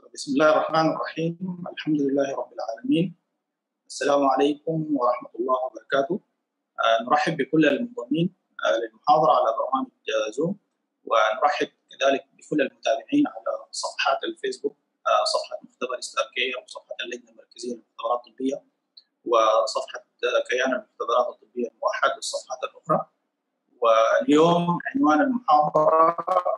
بسم الله الرحمن الرحيم الحمد لله رب العالمين السلام عليكم ورحمة الله وبركاته آه، نرحب بكل المنضمين آه، للمحاضرة على برنامج آه، زوم ونرحب كذلك بكل المتابعين على صفحات الفيسبوك صفحة مختبر ستاركية وصفحة اللجنة المركزية للمختبرات الطبية وصفحة كيان المختبرات الطبية الموحد والصفحات الأخرى واليوم عنوان المحاضرة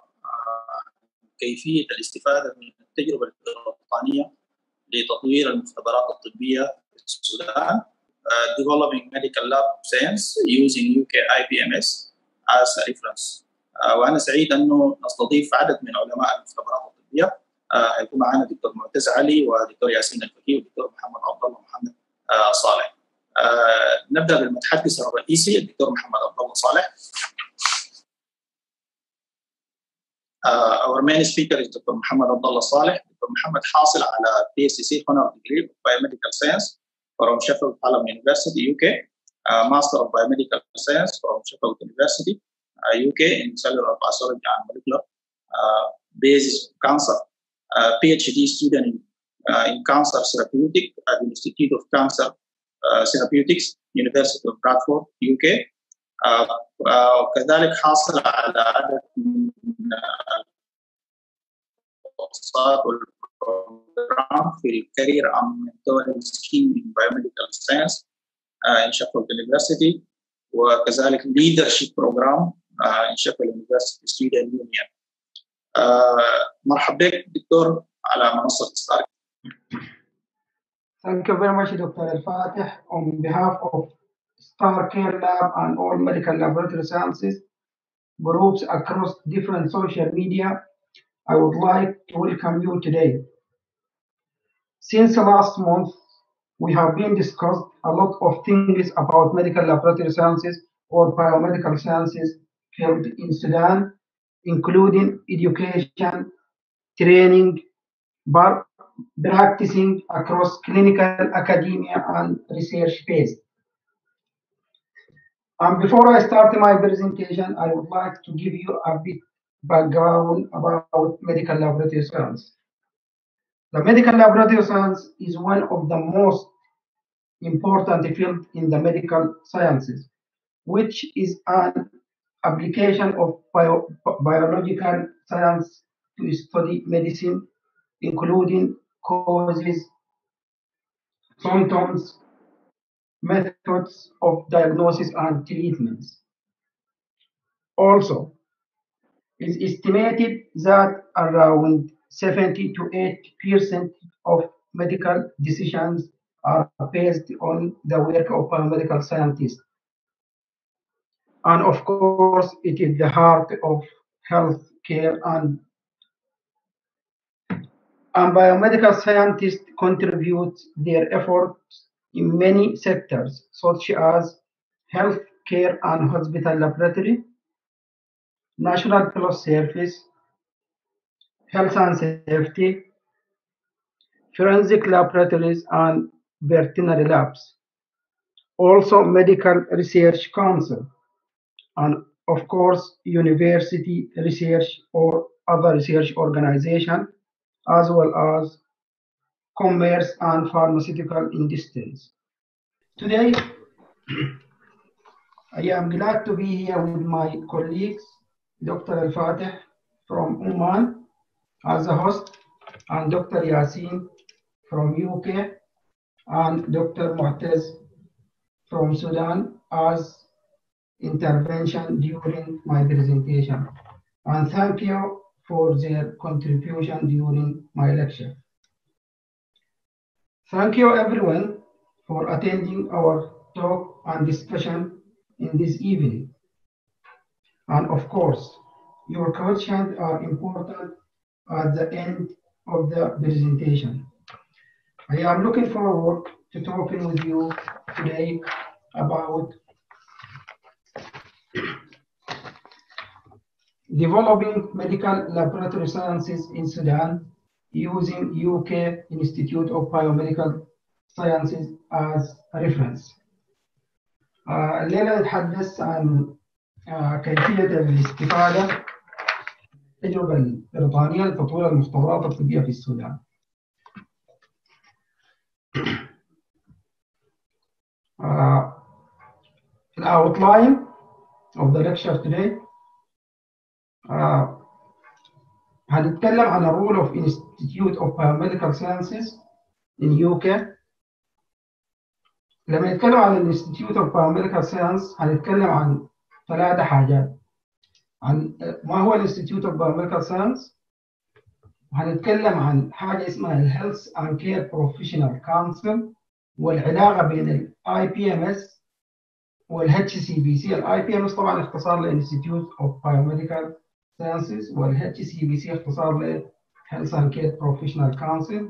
كيفية الاستفادة من التجربة البريطانية لتطوير المختبرات الطبية في السودان uh, developing medical lab science using UK IBMS as a reference uh, وأنا سعيد أنه نستضيف عدد من علماء المختبرات الطبية uh, هيكون معنا دكتور معتز علي ودكتور ياسين الفكي ودكتور محمد عبد الله محمد uh, صالح uh, نبدأ بالمتحدث الرئيسي الدكتور محمد عبد الله صالح Uh, our main speaker is Dr. Muhammad Abdullah Saleh. Dr. Muhammad حاصل على PSCC Honor Degree of Biomedical Science from Sheffield Hallam University, UK. Uh, Master of Biomedical Science from Sheffield University, uh, UK in Cellular Pathology and Molecular uh, Basis of Cancer. Uh, PhD student in, uh, in Cancer Therapeutic at the Institute of Cancer uh, Therapeutics, University of Bradford, UK. وكذلك حاصل على عدد من الكورسات والبروجرام في الكارير ام منتورنج سكيم ان بايوميديكال ساينس ان شيفيلد يونيفرسيتي وكذلك ليدرشيب بروجرام ان شيفيلد يونيفرسيتي ستودنت يونيون مرحبا بك دكتور على منصه ستارك Thank you very much, Dr. Al-Fatih. On behalf of Star Care Lab and all medical laboratory sciences groups across different social media, I would like to welcome you today. Since last month, we have been discussed a lot of things about medical laboratory sciences or biomedical sciences held in Sudan, including education, training, but practicing across clinical academia and research based. And before I start my presentation, I would like to give you a bit background about medical laboratory science. The medical laboratory science is one of the most important fields in the medical sciences, which is an application of bio, biological science to study medicine, including causes, symptoms, methods of diagnosis and treatments. Also, it's estimated that around 70 to 80 percent of medical decisions are based on the work of biomedical scientists. And of course, it is the heart of health care and and biomedical scientists contribute their efforts in many sectors, such as health care and hospital laboratory, national plus service, health and safety, forensic laboratories, and veterinary labs. Also, medical research council, and of course, university research or other research organization, as well as commerce and pharmaceutical industries. Today, I am glad to be here with my colleagues, Dr. Al Fateh from Oman as a host, and Dr. Yasin from UK, and Dr. Mu'taz from Sudan as intervention during my presentation. And thank you for their contribution during my lecture. Thank you everyone for attending our talk and discussion in this evening. And of course, your questions are important at the end of the presentation. I am looking forward to talking with you today about developing medical laboratory sciences in Sudan using UK Institute of Biomedical Sciences as a reference. آه، الليلة نتحدث عن آه، كيفية الاستفادة التجربة البريطانية لتطوير المختبرات الطبية في السودان. uh, the outline of the lecture today uh, هنتكلم عن the role of Institute of Biomedical Sciences in UK لما نتكلم عن الانستيتيوت اوف بايوميديكال ساينس هنتكلم عن ثلاثة حاجات عن ما هو الانستيتيوت اوف بايوميديكال ساينس وهنتكلم عن حاجة اسمها الهيلث اند كير بروفيشنال كونسل والعلاقة بين الاي بي ام اس والاتش سي بي سي الاي بي ام اس طبعا اختصار لانستيتيوت اوف بايوميديكال ساينسز والاتش سي بي سي اختصار ل هيلث اند كير بروفيشنال كونسل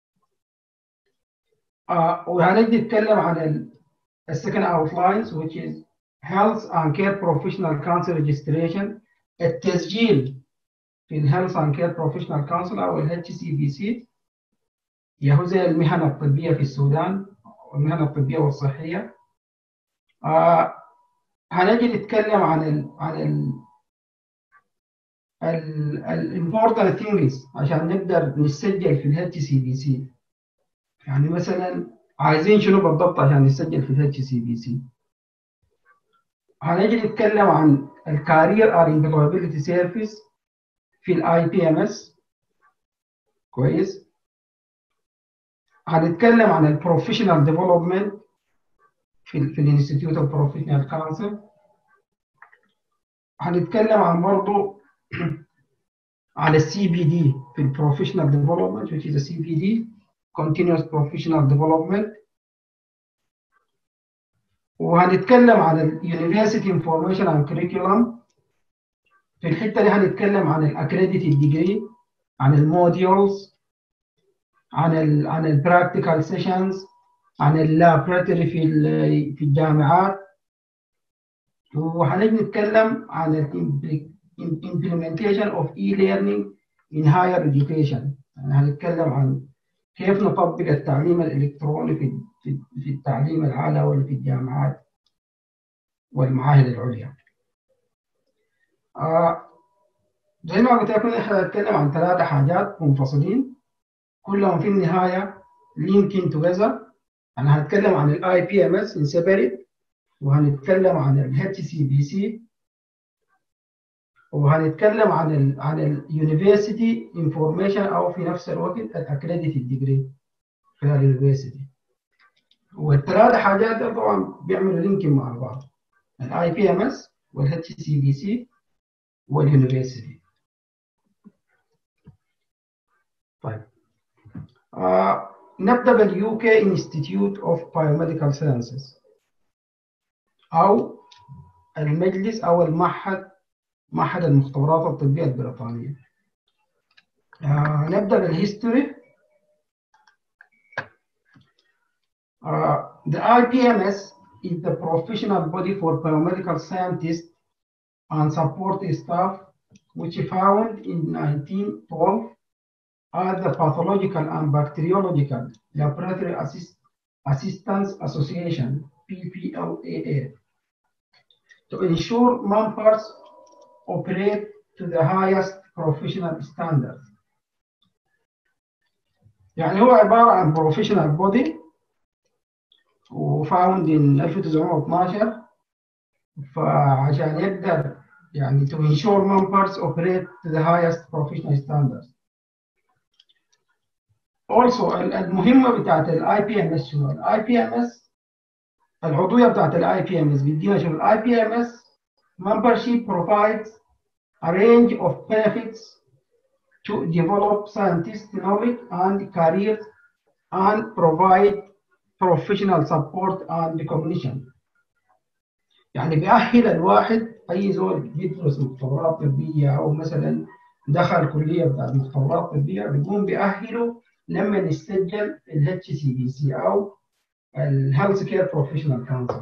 Uh, وهنجي نتكلم عن السكند اوتلاينز which is health and care professional council registration التسجيل في الهيلث and care professional council او ال HCPC هو زي المهن الطبيه في السودان والمهن الطبيه والصحيه آه هنجي نتكلم عن ال عن ال الامبورتنت ثينجز عشان نقدر نسجل في الاتش سي بي سي يعني مثلا عايزين شنو بالضبط عشان نسجل في الاتش سي بي سي هنجي نتكلم عن الكارير ار امبلويبيليتي سيرفيس في الاي بي ام اس كويس هنتكلم عن البروفيشنال ديفلوبمنت في في الانستيتيوت اوف بروفيشنال كونسل هنتكلم عن برضه على السي بي دي في البروفيشنال ديفلوبمنت which is a CPD continuous professional development وهنتكلم عن ال University Information and Curriculum في الحتة دي هنتكلم عن ال Accredited Degree عن الموديولز عن ال عن ال Practical Sessions عن ال Laboratory في في الجامعات وهنجي نتكلم عن ال Implementation of e-learning in higher education يعني هنتكلم عن كيف نطبق التعليم الإلكتروني في في التعليم العالي ولا في الجامعات والمعاهد العليا. آه زي ما قلت لكم احنا هنتكلم عن ثلاثة حاجات منفصلين كلهم في النهاية linking together أنا هتكلم عن الاي بي ام اس in separate وهنتكلم عن ال HCBC وهنتكلم عن ال عن اليونيفرسيتي انفورميشن او في نفس الوقت الاكريديتد ديجري في اليونيفرسيتي والثلاث حاجات طبعا بيعملوا لينكين مع بعض الاي بي ام اس والاتش سي بي سي واليونيفرسيتي طيب آه نبدا باليو كي انستيتيوت اوف بايوميديكال ساينسز او المجلس او المعهد معهد المختبرات الطبية البريطانية. آه نبدأ بالهيستوري. Uh, the IPMS is the professional body for biomedical scientists and support staff which found in 1912 as the Pathological and Bacteriological Laboratory Assist Assistance Association, PPLAA, to ensure members operate to the highest professional standards. يعني هو عبارة عن professional body وفاوند in 1912 فعشان يقدر يعني to ensure members operate to the highest professional standards. Also المهمة بتاعت الاي بي ام اس شنو؟ الاي بي ام اس العضوية بتاعت الاي بي ام اس بيدينا شنو؟ الاي بي ام اس membership provides a range of benefits to develop scientific knowledge and careers and provide professional support and recognition. يعني بيأهل الواحد أي زول يدرس مختبرات طبية أو مثلا دخل كلية بتاعت مختبرات طبية بيقوم بيأهله لما يسجل ال HCBC أو ال Health Care Professional Council.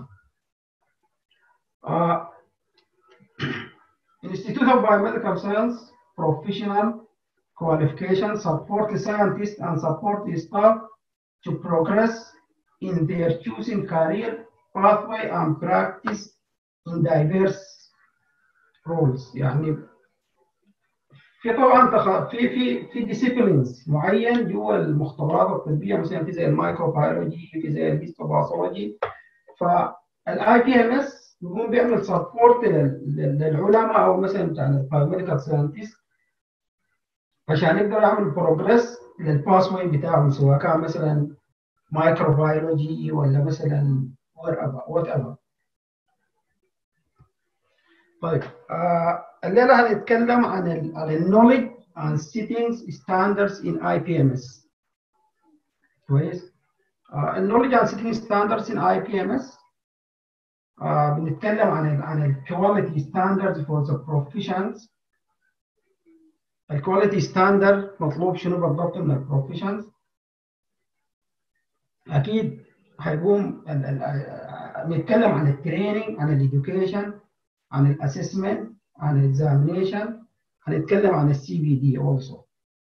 Uh, Institute of Biomedical Science professional qualification support scientists and support the staff to progress in their choosing career pathway and practice in diverse roles يعني في طبعا تخ... في في في ديسيبلينز معين جوا المختبرات الطبيه مثلا في زي المايكروبيولوجي في زي الهيستوباثولوجي فالاي بي ام اس بيقوم بيعمل سبورت للعلماء او مثلا بتاع البايوميديكال ساينتست عشان يقدر يعمل بروجريس للباس واي بتاعهم سواء كان مثلا مايكروبيولوجي ولا مثلا وات ايفر طيب آه الليله هنتكلم عن ال عن النولج عن settings standards in IPMS كويس آه النولج عن setting standards in IPMS آه بنتكلم عن ال عن ال quality standards for the professions الكواليتي ستاندرد مطلوب شنو بالضبط من البروفيشنز اكيد هيقوم نتكلم عن التريننج عن الاديوكيشن عن الاسسمنت عن الاكزامينيشن هنتكلم عن السي بي دي also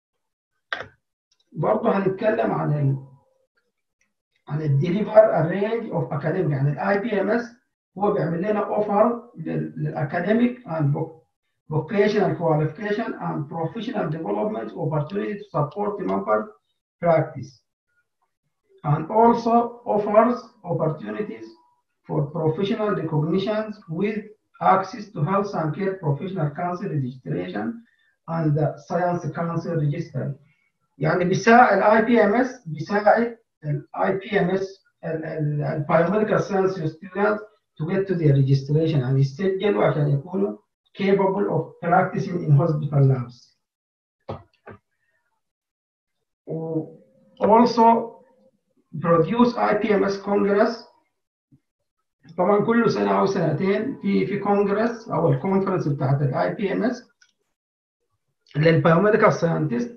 برضه هنتكلم عن ال عن الديليفر الرينج اوف اكاديميك يعني الاي بي ام اس هو بيعمل لنا اوفر للاكاديميك اند vocational qualification and professional development opportunity to support the member practice and also offers opportunities for professional recognitions with access to health and care professional council registration and the science council register يعني بيساعد الاي بي ام اس بيساعد الاي بي ام اس البايوميديكال ساينس ستودنت to get to their registration يعني يسجلوا عشان يكونوا capable of practicing in hospital labs. Also produce IPMS Congress طبعا كل سنة أو سنتين في في كونجرس أو الكونفرنس بتاعت الاي بي ام اس للبايوميديكال ساينتست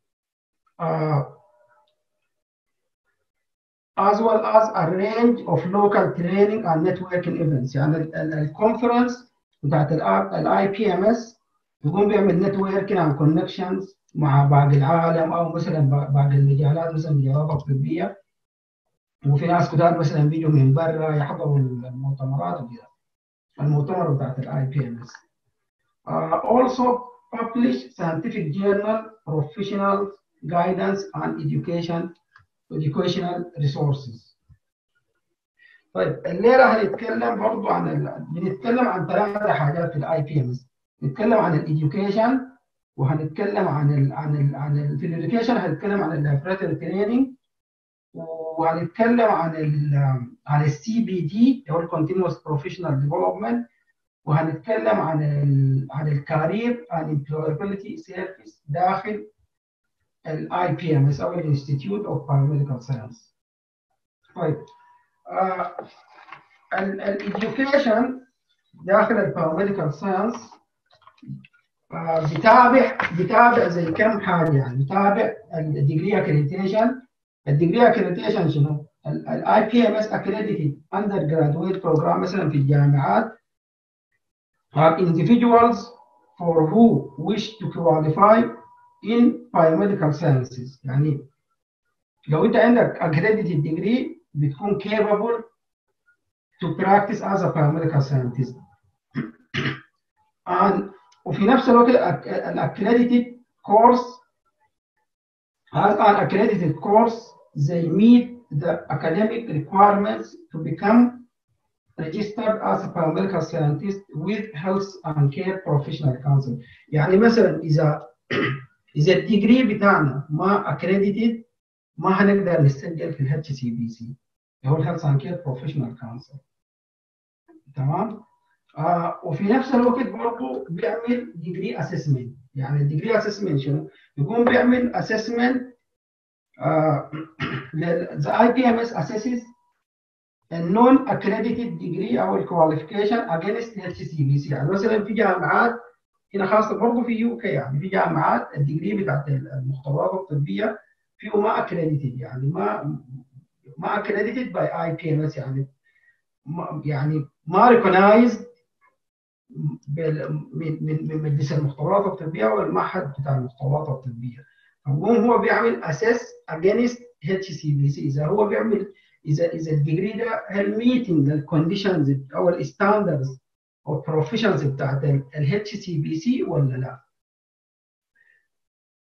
as well as a range of local training and networking events يعني الكونفرنس بتاعت الاي بي ام اس يقوم بيعمل نتوركينج عن كونكشنز مع باقي العالم او مثلا باقي المجالات مثلا المجالات الطبيه وفي ناس كتار مثلا بيجوا من برا يحضروا المؤتمرات وكذا المؤتمر بتاعت الاي بي ام اس also publish scientific journal professional guidance and education educational resources طيب الليله هنتكلم برضو عن ال... بنتكلم عن ثلاث حاجات في الاي بي ام اس نتكلم عن الاديوكيشن وهنتكلم عن ال عن ال عن ال في الاديوكيشن هنتكلم عن اللابراتوري تريننج وهنتكلم عن ال عن السي بي دي اللي هو الكونتينوس بروفيشنال ديفلوبمنت وهنتكلم عن ال عن الكارير and employability سيرفيس داخل الاي بي ام اس او الانستيتيوت اوف بايوميديكال ساينس طيب الاديوكيشن داخل البايوميديكال ساينس بتابع بتابع زي كم حاجه يعني بتابع الديجري اكريديتيشن الديجري اكريديتيشن شنو؟ الاي بي ام اس اكريديتد اندر جرادويت بروجرام مثلا في الجامعات are individuals for who wish to qualify in biomedical sciences يعني لو انت عندك accredited degree بتكون capable to practice as a biomedical scientist. and وفي نفس الوقت الاccredited course as an accredited course they meet the academic requirements to become registered as a biomedical scientist with health and care professional council يعني مثلا اذا اذا الديجري بتاعنا ما accredited ما هنقدر نسجل في الاتش سي بي سي اللي هو الهيلث اند كير بروفيشنال كونسل تمام آه وفي نفس الوقت برضه بيعمل ديجري اسسمنت يعني الديجري اسسمنت شنو؟ يقوم بيعمل اسسمنت ذا اي بي ام اس اسسز النون اكريديتد ديجري او الكواليفيكيشن اجينست اتش سي بي سي يعني مثلا في جامعات هنا خاصه برضه في يو كي يعني في جامعات الديجري بتاعت المختبرات الطبيه فيه ما اكريديتد يعني ما ما اكريديتد باي اي بي ام اس يعني ما يعني ما ريكونايزد من من من مجلس المختبرات الطبيه والمعهد بتاع المختبرات الطبيه فهو هو بيعمل اساس اجينست اتش سي بي سي اذا هو بيعمل اذا اذا الديجري ده هل ميتنج للكونديشنز او الستاندردز او البروفيشنز بتاعت الاتش سي بي سي ولا لا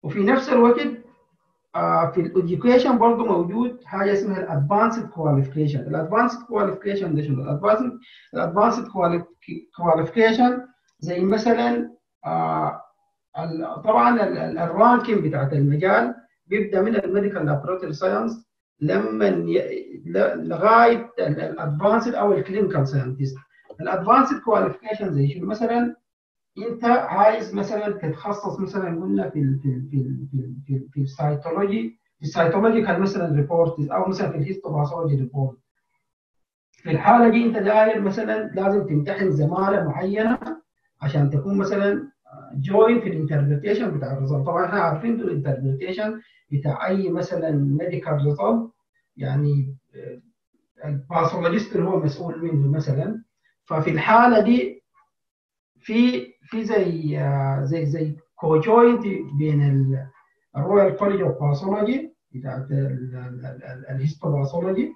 وفي نفس الوقت آه في الاديوكيشن برضه موجود حاجه اسمها الادفانسد كواليفيكيشن الادفانسد كواليفيكيشن ده شنو الادفانسد الادفانسد كواليفيكيشن زي مثلا آه طبعا الرانكينج بتاعت المجال بيبدا من الميديكال لابوراتوري ساينس لما لغايه الادفانسد او الكلينيكال ساينتست الادفانسد كواليفيكيشن زي شنو مثلا انت عايز مثلا تتخصص مثلا قلنا في ال في ال في ال في ال في, ال في السيتولوجي في السيتولوجيكال مثلا ريبورت او مثلا في الهيستوباثولوجي ريبورت في الحاله دي انت داير مثلا لازم تمتحن زماله معينه عشان تكون مثلا جوين في الانتربريتيشن بتاع الريزلت طبعا احنا عارفين الانتربريتيشن بتاع اي مثلا ميديكال ريزلت يعني الباثولوجيست اللي هو مسؤول منه مثلا ففي الحاله دي في في زي زي زي كوجوينت بين الرويال كوليج اوف باثولوجي بتاعت الهيستوباثولوجي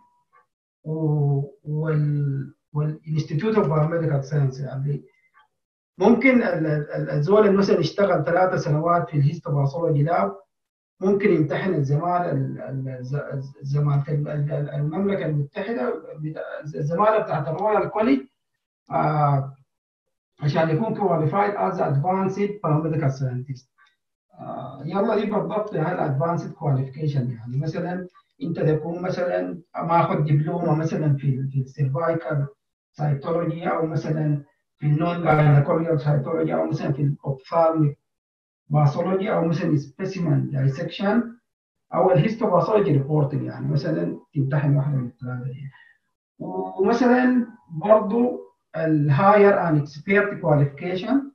والانستيتيوت اوف بايوميديكال ساينس يعني ممكن الزول اللي مثلا اشتغل ثلاثة سنوات في الهيستوباثولوجي لاب ممكن يمتحن الزمالة زمالة المملكة المتحدة الزمالة بتاعت الرويال كوليج آه عشان يكون كواليفايد از ادفانسد بايوميديكال ساينتست يلا دي بالضبط هاي الادفانسد كواليفيكيشن يعني مثلا انت تكون مثلا ماخذ دبلومه مثلا في في السيرفايكال سايتولوجي او مثلا في النون جاينيكولوجيال سايتولوجي او مثلا في الاوبثالميك باثولوجي او مثلا سبيسيمن دايسكشن او الهيستوباثولوجي ريبورتنج يعني مثلا تمتحن واحده من الثلاثه دي ومثلا برضه الهاير ان اكسبيرت كواليفيكيشن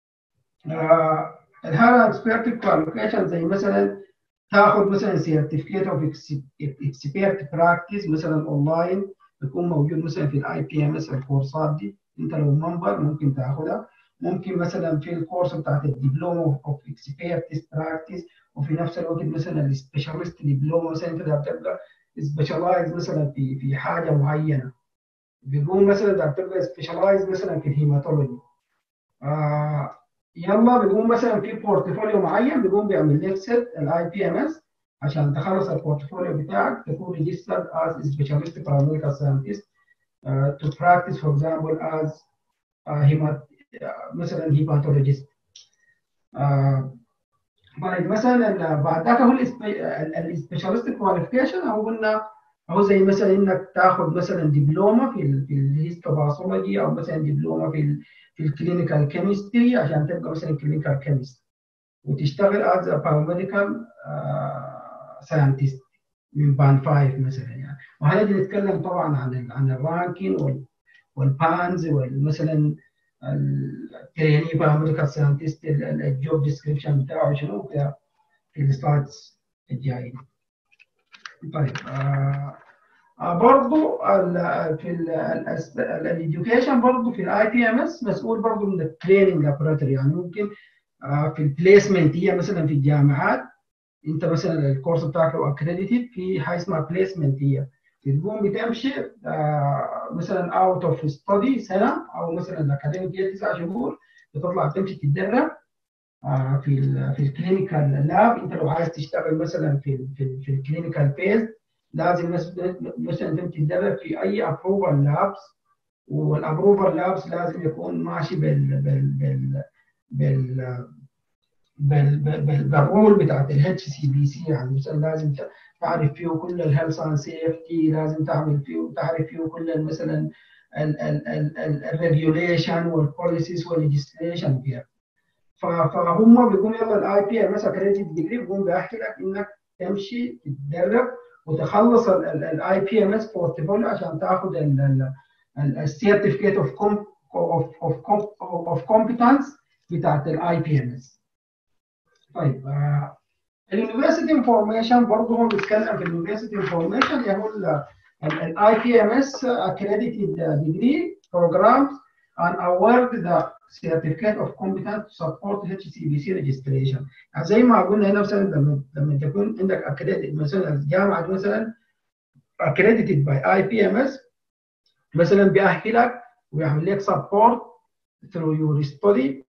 الهاير اكسبيرت كواليفيكيشن زي مثلا تاخذ مثلا سيرتيفيكيت اوف اكسبيرت براكتس مثلا اونلاين يكون موجود مثلا في الاي بي ام اس الكورسات دي انت لو منبر ممكن تاخذها ممكن مثلا في الكورس بتاعت الدبلومه اوف اكسبيرت براكتس وفي نفس الوقت مثلا السبيشالست دبلومه مثلا انت بتبقى سبيشالايز مثلا في في حاجه معينه بيقوم مثلا ده بتبقى سبيشالايز مثلا في الهيماتولوجي آه يلا بيقوم مثلا في بورتفوليو معين بيقوم بيعمل لك سيت الاي بي ام اس عشان تخلص البورتفوليو بتاعك تكون ريجسترد از سبيشالست باراميديكال ساينتست to practice for example as uh, hemat uh, مثلا هيماتولوجيست uh, بعد مثلا بعد ذاك هو السبيشالست كواليفيكيشن او قلنا او زي مثلا انك تاخذ مثلا دبلومه في ال في الهيستوباثولوجي او مثلا دبلومه في ال في الكلينيكال كيمستري عشان تبقى مثلا كلينيكال كيمست وتشتغل از بايوميديكال ساينتست من بان 5 مثلا يعني وهنجي نتكلم طبعا عن ال عن الرانكين والبانز ومثلا التريني بايوميديكال ساينتست الجوب ديسكريبشن بتاعه شنو في السلايدز الجايين طيب آه آه برضو في الاديوكيشن برضو في الاي بي ام اس مسؤول برضو من التريننج لابوراتوري يعني ممكن آه في البليسمنت هي مثلا في الجامعات انت مثلا الكورس بتاعك لو اكريديتد في حاجه اسمها بليسمنت هي تقوم بتمشي آه مثلا اوت اوف ستدي سنه او مثلا الاكاديميك هي تسع شهور بتطلع تمشي تتدرب آه في ال في الكلينيكال لاب انت لو عايز تشتغل مثلا في ال في, ال في الكلينيكال فيز لازم مثلا انت تتدرب في اي ابروفال لابس والابروفال لابس لازم يكون ماشي بال بال بال بال بال بال بالرول بتاعت الاتش سي بي سي يعني مثلا لازم تعرف فيه كل الهيلث اند سيفتي لازم تعمل فيه تعرف فيه كل مثلا الريجوليشن والبوليسيز والليجيسليشن فيها فهم بيقوموا يلا الاي بي ام اس اكريديت ديجري بيقوم بيحكي لك انك تمشي تتدرب وتخلص الاي بي ام اس بورتفوليو عشان تاخذ السيرتيفيكيت اوف اوف اوف كومبتنس بتاعت الاي بي ام اس طيب اليونيفرسيتي انفورميشن برضه هو بيتكلم في اليونيفرسيتي انفورميشن اللي هو الاي بي ام اس accredited degree programs and award the certificate of competence to support HCBC registration يعني زي ما قلنا هنا مثلا لما لما تكون عندك accredited مثلا الجامعه مثلا accredited by IPMS مثلا بيأهلك ويعمل لك support through your study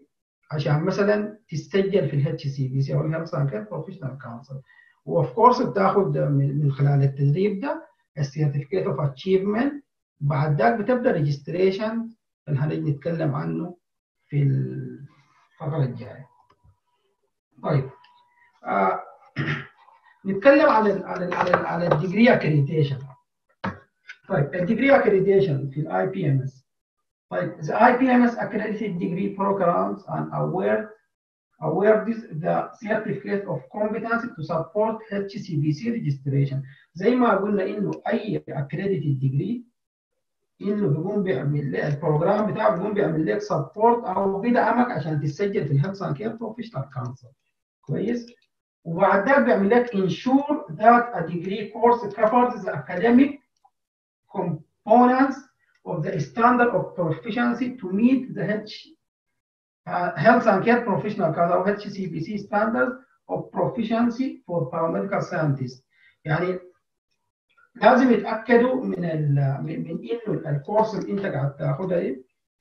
عشان مثلا تسجل في الاتش سي بي سي او الهيلث اند كير بروفيشنال كونسل واوف كورس بتاخذ من خلال التدريب ده السيرتيفيكيت اوف اتشيفمنت بعد ذاك بتبدا ريجستريشن اللي هنجي نتكلم عنه في الفقره الجايه. طيب آه نتكلم على ال على ال على ال على الديجري اكريديشن. طيب الديجري اكريديشن في الاي بي ام اس. طيب the IPMS accredited degree programs and award award this the certificate of competence to support HCBC registration زي ما قلنا انه اي accredited degree انه بيقوم بيعمل البروجرام بتاعه بيقوم بيعمل لك سبورت او بيدعمك عشان تسجل في الهيلث اند كير بروفيشنال كونسل كويس وبعد ذلك بيعمل لك ensure that a degree course covers the academic components of the standard of proficiency to meet the H, uh, health and care professional or HCPC standard of proficiency for paramedical scientists. يعني لازم يتاكدوا من ال من, من انه الكورس اللي انت قاعد تاخذها دي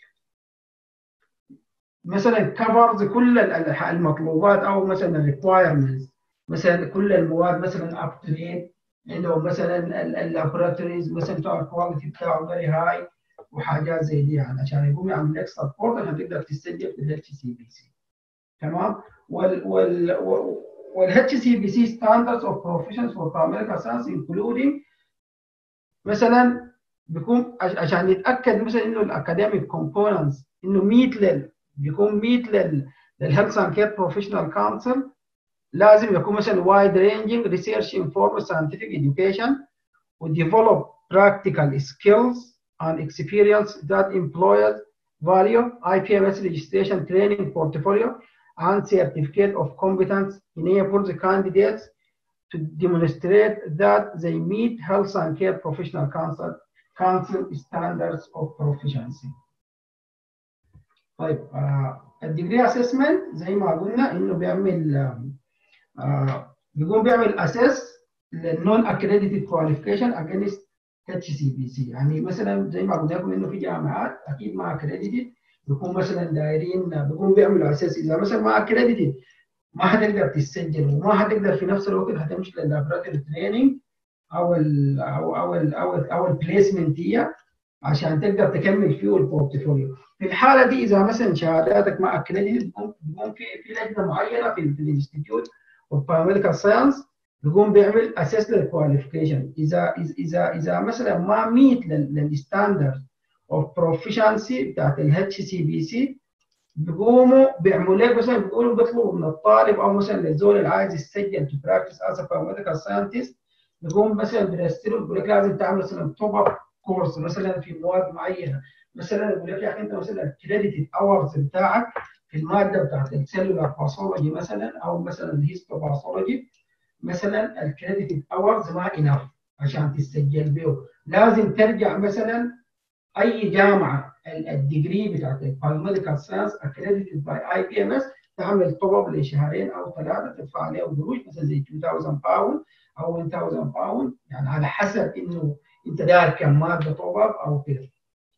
مثلا كفرز كل المطلوبات او مثلا الريكوايرمنتس مثلا كل المواد مثلا اب تو ديت عندهم مثلا اللابوراتوريز مثلا بتاع الكواليتي بتاعه فيري هاي وحاجات زي دي يعني عشان يقوم يعمل لك سبورت عشان تقدر تسجل في الاتش سي بي سي تمام وال وال والاتش سي بي سي ستاندردز اوف بروفيشنز فور paramedical science including مثلا بيكون عشان يتاكد مثلا انه الاكاديميك كومبوننتس انه ميت لل بيكون ميت لل للهيلث اند كير بروفيشنال كونسل لازم يكون مثلا وايد رينجينج ريسيرش انفورمد ساينتفك education وديفلوب براكتيكال سكيلز and experience that employers value IPMS registration training portfolio and certificate of competence enable the candidates to demonstrate that they meet health and care professional council, council standards of proficiency. طيب آه الديجري اسسمنت زي ما قلنا انه بيعمل آه بيقوم بيعمل اسس للنون اكريديتد كواليفيكيشن اجينست اتش سي بي سي يعني مثلا زي ما قلنا لكم انه في جامعات اكيد ما اكريديتد بيكون مثلا دايرين بيقوم بيعملوا اساس اذا مثلا ما اكريديتد ما حتقدر تسجل وما حتقدر في نفس الوقت هتمشي لللابراتوري تريننج او ال او او ال او ال او البليسمنت هي عشان تقدر تكمل فيه البورتفوليو في الحاله دي اذا مثلا شهاداتك ما اكريديتد بيكون في في لجنه معينه في, في الانستتيوت اوف بايوميديكال ساينس بيقوم بيعمل اساس للكواليفيكيشن اذا اذا اذا مثلا ما ميت للستاندرد اوف بروفيشنسي بتاعت الاتش سي بي سي بيقوموا بيعملوا لك مثلا بيقولوا بيطلبوا من الطالب او مثلا للزول اللي عايز يسجل تو براكتس از بايوميديكال ساينتست بيقوم مثلا بيرسلوا بيقول لك لازم تعمل مثلا توب اب كورس مثلا في مواد معينه مثلا يقول لك يا اخي انت مثلا الكريديتد اورز بتاعك في الماده بتاعت السيلولار باثولوجي مثلا او مثلا الهيستوباثولوجي مثلا الكريديتد اورز ما انف عشان تسجل به لازم ترجع مثلا اي جامعه الديجري بتاعت البايوميديكال ساينس اكريديتد باي اي بي ام اس تعمل طلب لشهرين او ثلاثه تدفع عليه قروش مثلا زي 2000 باوند او 1000 باوند يعني على حسب انه انت داير كم ماده طلب او كده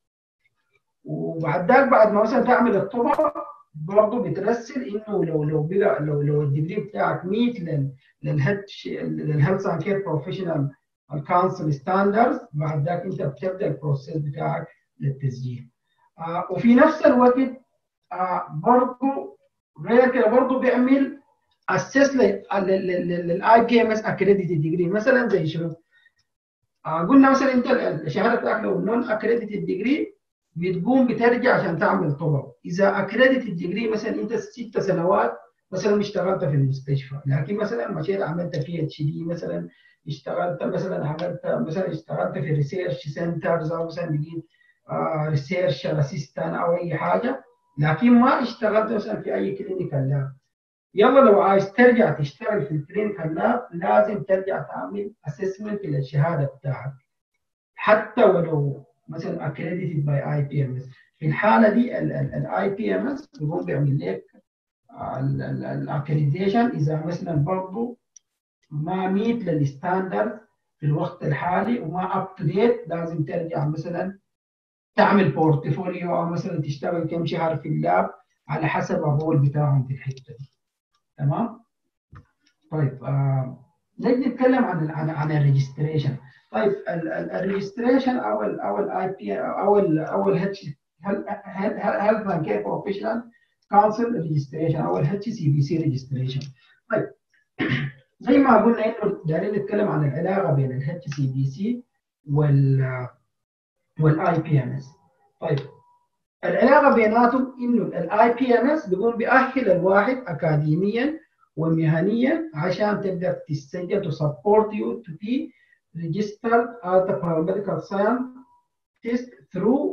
وبعد ذاك بعد ما مثلا تعمل الطلب برضه بترسل انه لو لو بقى لو لو الديجري بتاعك ميت للهيلث للهيلث اند كير بروفيشنال الكونسل ستاندردز بعد ذاك انت بتبدا البروسيس بتاعك للتسجيل آه وفي نفس الوقت آه برضه غير كده برضه بيعمل اسس للاي بي ام اس اكريديتد ديجري مثلا زي شنو؟ آه قلنا مثلا انت الشهاده بتاعك لو نون اكريديتد ديجري بتقوم بترجع عشان تعمل طلب اذا اكريديتد ديجري مثلا انت ست سنوات مثلا اشتغلت في المستشفى لكن مثلا مشيت عملت في اتش دي مثلا اشتغلت مثلا عملت مثلا اشتغلت في ريسيرش سنترز او مثلا بقيت ريسيرش اسيستنت او اي حاجه لكن ما اشتغلت مثلا في اي كلينيكال لاب يلا لو عايز ترجع تشتغل في الكلينيكال لاب لازم ترجع تعمل اسسمنت للشهاده بتاعك حتى ولو مثلا اكريديتد باي اي بي ام اس في الحاله دي الاي بي ام اس بيقوم بيعمل لك الاكريديشن اذا مثلا برضه ما ميت للستاندرد في الوقت الحالي وما اب تو ديت لازم ترجع مثلا تعمل بورتفوليو او مثلا تشتغل كم شهر في اللاب على حسب الرول بتاعهم في الحته دي تمام طيب آه نجي نتكلم عن عن عن الريجستريشن طيب الريجستريشن او ال او الاي بي او ال او الهيتش هيلث اند كير بروفيشنال كونسل ريجستريشن او الاتش سي بي سي ريجستريشن طيب زي ما قلنا انه دايرين نتكلم عن العلاقه بين الاتش سي بي سي وال والاي بي ام اس طيب العلاقه بيناتهم انه الاي بي ام اس بيقوم بيأهل الواحد اكاديميا ومهنيا عشان تقدر تسجل to support you to be registered as a paramedical scientist through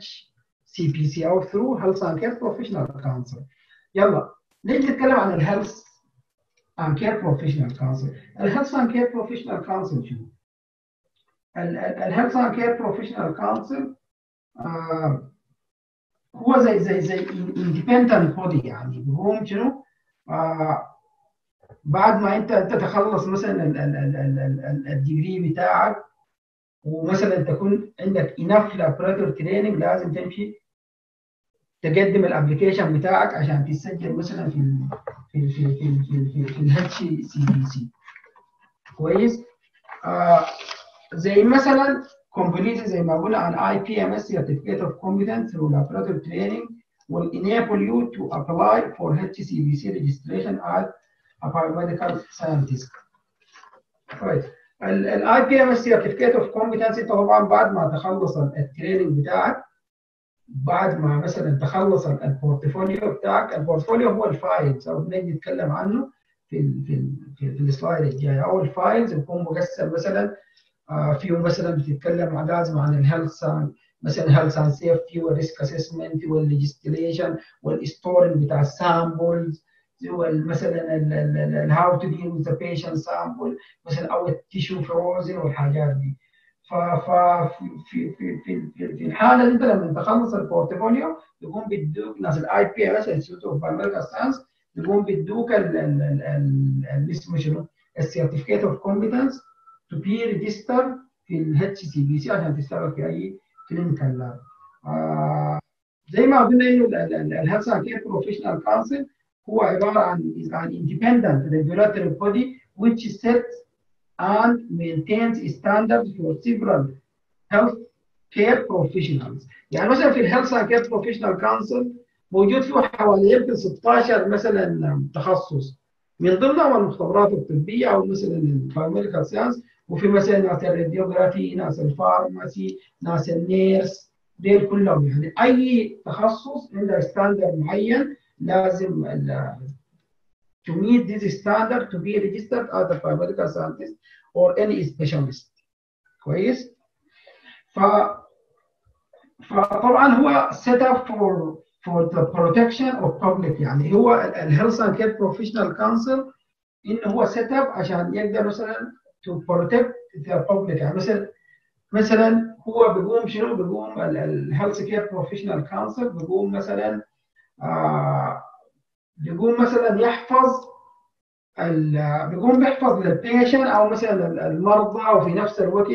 HCPC او through Health and Care Professional Council. يلا نيجي نتكلم عن الهيلث and Care Professional Council. الهيلث and Care Professional Council شنو؟ الهيلث and Care Professional Council آه هو زي زي زي independent body يعني بيقوم شنو؟ آه بعد ما انت انت تخلص مثلا الديجري بتاعك ومثلا تكون عندك انف لابراتور تريننج لازم تمشي تقدم الابلكيشن بتاعك عشان تسجل مثلا في ال في في في في في, في الاتش سي بي سي كويس آه زي مثلا completed زي ما قلنا عن IPMS certificate of competence through laboratory training will enable you to apply for HCBC registration as a biomedical scientist. كويس الاي بي ام اس سيرتيفيكيت اوف كومبتنس انت طبعا بعد ما تخلص التريننج بتاعك بعد ما مثلا تخلص البورتفوليو بتاعك البورتفوليو هو الفايلز او بنجي نتكلم عنه في ال في ال في, في السلايد الجاي او الفايلز بيكون مقسم مثلا آه فيه مثلا بتتكلم عن لازم عن الهيلث مثلا هيلث اند سيفتي والريسك اسسمنت والليجستيليشن والستورنج بتاع السامبلز مثلا هاو تو ديل وذ ذا بيشنت سامبل مثلا او التيشو فروزن والحاجات دي ف في في في في, في الحاله دي انت لما تخلص البورتفوليو يقوم بيدوك ناس الاي بي ام اس انستيتيوت اوف بايوميديكال ساينس يقوم بيدوك اللي اسمه شنو السيرتيفيكيت اوف كومبتنس تو بي ريجستر في الاتش سي بي سي عشان تشتغل في اي كلينيكال لاب زي ما قلنا انه الهيلث اند كير بروفيشنال كونسل هو عباره عن عن independent regulatory body which sets and maintains standards for several health care professionals يعني مثلا في الهيلث اند كير بروفيشنال كونسل موجود فيه حوالي يمكن 16 مثلا تخصص من ضمنهم المختبرات الطبيه او مثلا البايوميديكال ساينس وفي مثلا ناس الراديوغرافي ناس الفارماسي ناس النيرس ديل كلهم يعني اي تخصص عنده ستاندرد معين لازم to meet this standard to be registered as a biomedical scientist or any specialist كويس ف فطبعا هو set up for for the protection of public يعني هو الهيلث اند كير بروفيشنال كونسل انه هو set up عشان يقدر مثلا to protect the public يعني مثلا مثلا هو بيقوم شنو بيقوم الهيلث كير بروفيشنال كونسل بيقوم مثلا آه بيقوم مثلا يحفظ بيقوم بيحفظ للبيشن او مثلا المرضى وفي نفس الوقت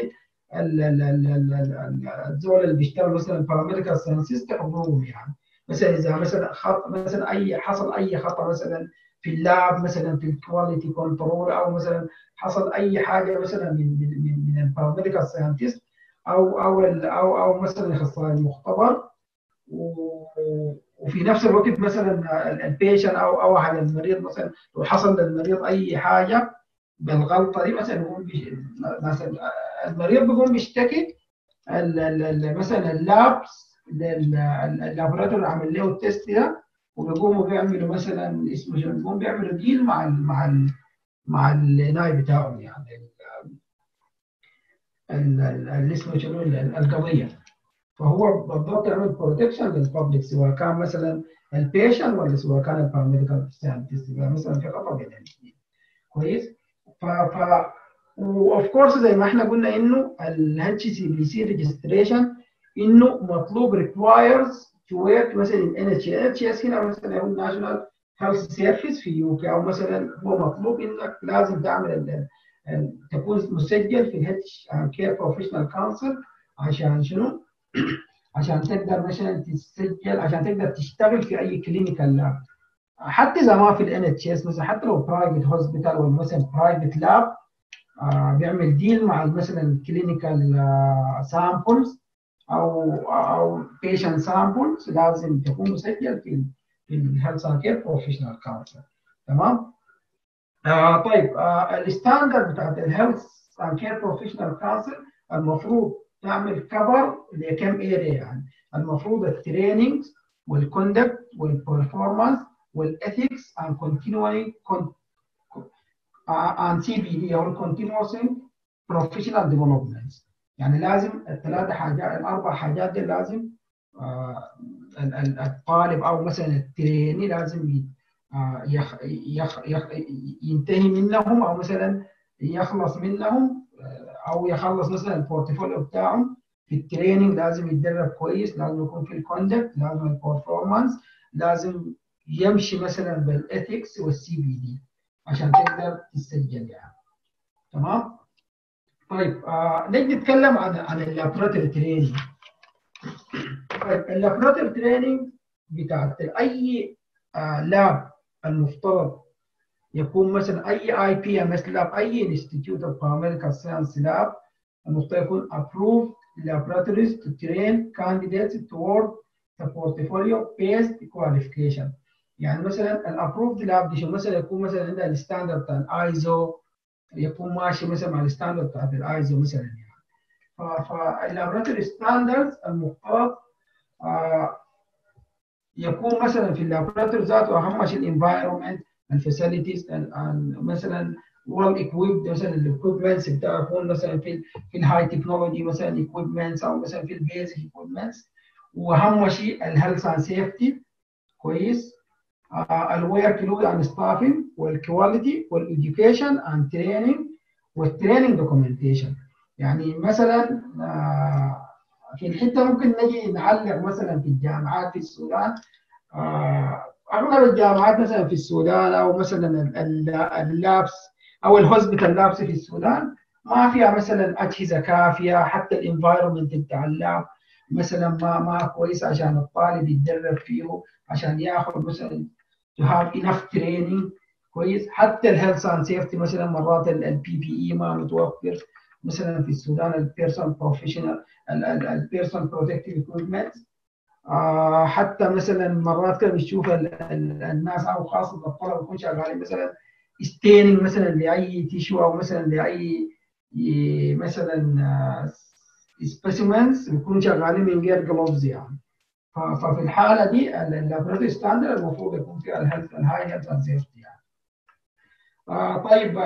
الزول اللي بيشتغل مثلا باراميديكال ساينسيست حقوقهم يعني مثلا اذا مثلا خط مثلا اي حصل اي خطا مثلا في اللاب مثلا في الكواليتي كنترول او مثلا حصل اي حاجه مثلا من من من, من الباراميديكال ساينتست او او او او مثلا اخصائي المختبر وفي نفس الوقت مثلا البيشن او او على المريض مثلا لو حصل للمريض اي حاجه بالغلطه دي مثلا يقوم مثلا المريض بيقوم بيشتكي مثلا اللابس اللابراتوري عمل له التيست ده وبيقوموا بيعملوا مثلا اسمه شنو بيقوموا بيعملوا ديل مع ال مع ال مع الناي بتاعهم يعني اللي اسمه شنو القضيه فهو بالضبط يعمل بروتكشن للببليك سواء كان مثلا البيشن ولا سواء كان الباراميديكال ساينتست مثلا في خطا بين الاثنين كويس ف ف واوف كورس زي ما احنا قلنا انه الاتش سي بي سي ريجستريشن انه مطلوب ريكوايرز تو ورك مثلا ان اتش اتش اس هنا مثلا هو الناشونال هيلث سيرفيس في يو كي او مثلا هو مطلوب انك لازم تعمل تكون مسجل في الاتش كير بروفيشنال كونسل عشان شنو؟ عشان تقدر مثلا تسجل عشان تقدر تشتغل في اي كلينيكال لاب حتى اذا ما في الان اتش اس مثلا حتى لو برايفت هوسبيتال ولا مثلا برايفت لاب بيعمل ديل مع مثلا كلينيكال سامبلز او او بيشنت سامبلز لازم تكون مسجل في في الهيلث اند كير بروفيشنال كونسل تمام آه طيب آه الستاندرد بتاعت الهيلث اند كير بروفيشنال كونسل المفروض تعمل كفر لكم اريا يعني المفروض التريننج والكوندكت والبرفورمانس والاثكس and continuing con عن سي بي دي او continuous professional development يعني لازم الثلاثه حاجات الاربع حاجات دي لازم آه الطالب او مثلا التريني لازم يخ يخ يخ ينتهي منهم او مثلا يخلص منهم او يخلص مثلا البورتفوليو بتاعهم في التريننج لازم يتدرب كويس لازم يكون في الكوندكت لازم البرفورمانس لازم يمشي مثلا بالاثكس والسي بي دي عشان تقدر تسجل يعني تمام طيب آه نجي نتكلم عن عن اللابراتوري تريننج طيب اللابراتوري تريننج بتاعت اي آه لاب المفترض يكون مثلا اي اي بي ام اس لاب اي انستيتيوت اوف باراميديكال ساينس لاب المفترض يكون approved laboratories to train candidates toward the portfolio based qualification يعني مثلا الابروفد لاب دي مثلا يكون مثلا عندها الستاندرد بتاع الايزو يكون ماشي مثلا مع الستاندرد بتاعت الايزو مثلا يعني فاللابراتوري ستاندردز المفترض آه يكون مثلا في اللابراتوري ذاته اهم شيء الانفايرمنت الفاسيلتيز مثلا ويل ايكويبد مثلا الاكويبمنتس بتاعه يكون مثلا في في الهاي تكنولوجي مثلا ايكويبمنتس او مثلا في البيزك ايكويبمنتس واهم شيء الهيلث اند سيفتي كويس الورك لود اند ستافنج والكواليتي والاديوكيشن اند تريننج والتريننج دوكيومنتيشن يعني مثلا في الحته ممكن نجي نعلق مثلا في الجامعات في السودان اغلب الجامعات مثلا في السودان او مثلا اللابس او الهوسبيتال لابس في السودان ما فيها مثلا اجهزه كافيه حتى الانفايرمنت بتاع اللاب مثلا ما ما كويس عشان الطالب يتدرب فيه عشان ياخذ مثلا to have enough training كويس حتى الهيلث اند سيفتي مثلا مرات البي بي اي ما متوفر مثلا في السودان البيرسون بروفيشنال البيرسون بروتكتيف اكويبمنت حتى مثلا مرات كده بتشوف الناس او خاصه الطلبه يكون شغالين مثلا ستيننج مثلا لاي تيشو او مثلا لاي مثلا سبيسيمنز بيكونوا شغالين من غير جلوفز يعني ففي الحاله دي اللابراتوري ستاندرد المفروض يكون فيها الهيلث الهاي هيلث اند سيفتي يعني آه طيب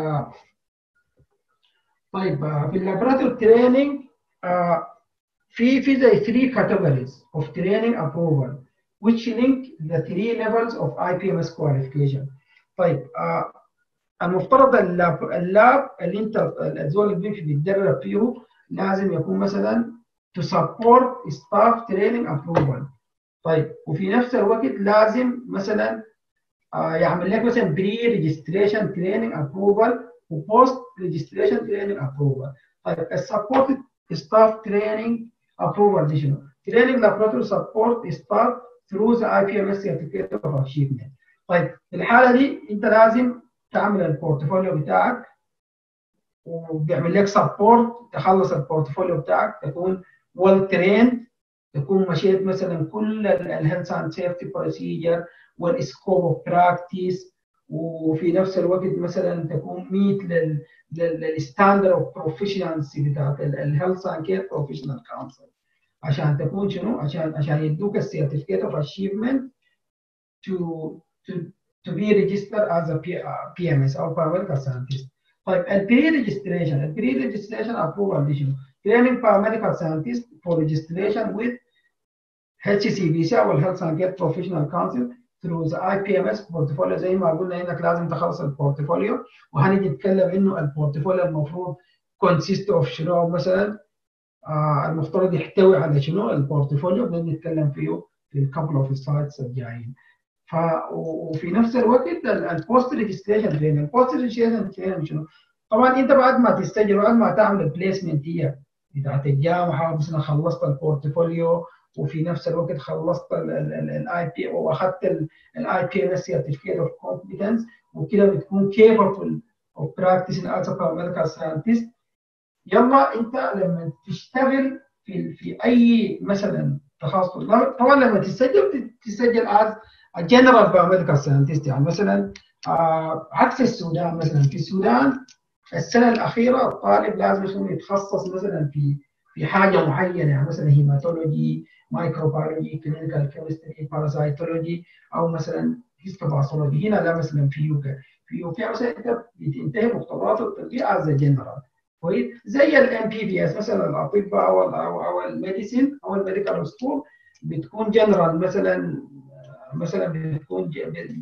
طيب في اللابراتوري تريننج آه في في زي 3 categories of training approval which link the three levels of IPMS qualification. طيب آه المفترض اللاب, اللاب اللي انت الزول اللي بيمشي بيتدرب فيه لازم يكون مثلا to support staff training approval. طيب وفي نفس الوقت لازم مثلا آه يعمل لك مثلا بري ريجستريشن تريننج ابروفال وبوست ريجستريشن تريننج ابروفال. طيب السبورت ستاف تريننج approval دي شنو؟ Training laboratory support start through the IPMS certificate of achievement. طيب في الحالة دي أنت لازم تعمل البورتفوليو بتاعك وبيعمل لك سبورت تخلص البورتفوليو بتاعك تكون ويل تريند تكون مشيت مثلا كل الهيلث اند سيفتي بروسيجر والسكوب اوف براكتس وفي نفس الوقت مثلا تكون ميت للستاندرد اوف بروفيشنالسي بتاعت الهيلث اند كير بروفيشنال كونسل عشان تكون شنو؟ عشان عشان يدوك السيرتيفيكيت اوف اتشيفمنت to to to be registered as a PMS او paramedical scientist. طيب البري ريجستريشن البري ريجستريشن ابروفال دي شنو؟ training paramedical scientist for registration with HCBC او الهيلث اند كير بروفيشنال كونسل through the IPMS portfolio زي ما قلنا انك لازم تخلص البورتفوليو وهنيجي نتكلم انه البورتفوليو المفروض consist of شنو مثلا آه المفترض يحتوي على شنو البورتفوليو بدنا نتكلم فيه في الكابل اوف سلايدز الجايين ف وفي نفس الوقت البوست ريجستريشن تريننج البوست ريجستريشن تريننج شنو طبعا انت بعد ما تستجل بعد ما تعمل البليسمنت هي بتاعت الجامعه مثلا خلصت البورتفوليو وفي نفس الوقت خلصت الاي بي واخذت الاي بي ام اس سيرتيفيكيت اوف كومبتنس وكده بتكون كيبل اوف براكتسين از ميديكال ساينتست يلا انت لما تشتغل في في اي مثلا تخصص طبعا لما تسجل تسجل از جنرال بايوميديكال ساينتست يعني مثلا آه عكس السودان مثلا في السودان السنه الاخيره الطالب لازم يكون يتخصص مثلا في في حاجه معينه يعني مثلا هيماتولوجي مايكروبيولوجي كلينيكال كيمستري بارازايتولوجي او مثلا هيستوباثولوجي هنا لا مثلا في يوكا في يوكا مثلا انت بتنتهي مختبرات الطبيه از جنرال كويس زي الام بي بي اس مثلا الاطباء او ال او, أو الميديسين او الميديكال سكول بتكون جنرال مثلا مثلا بتكون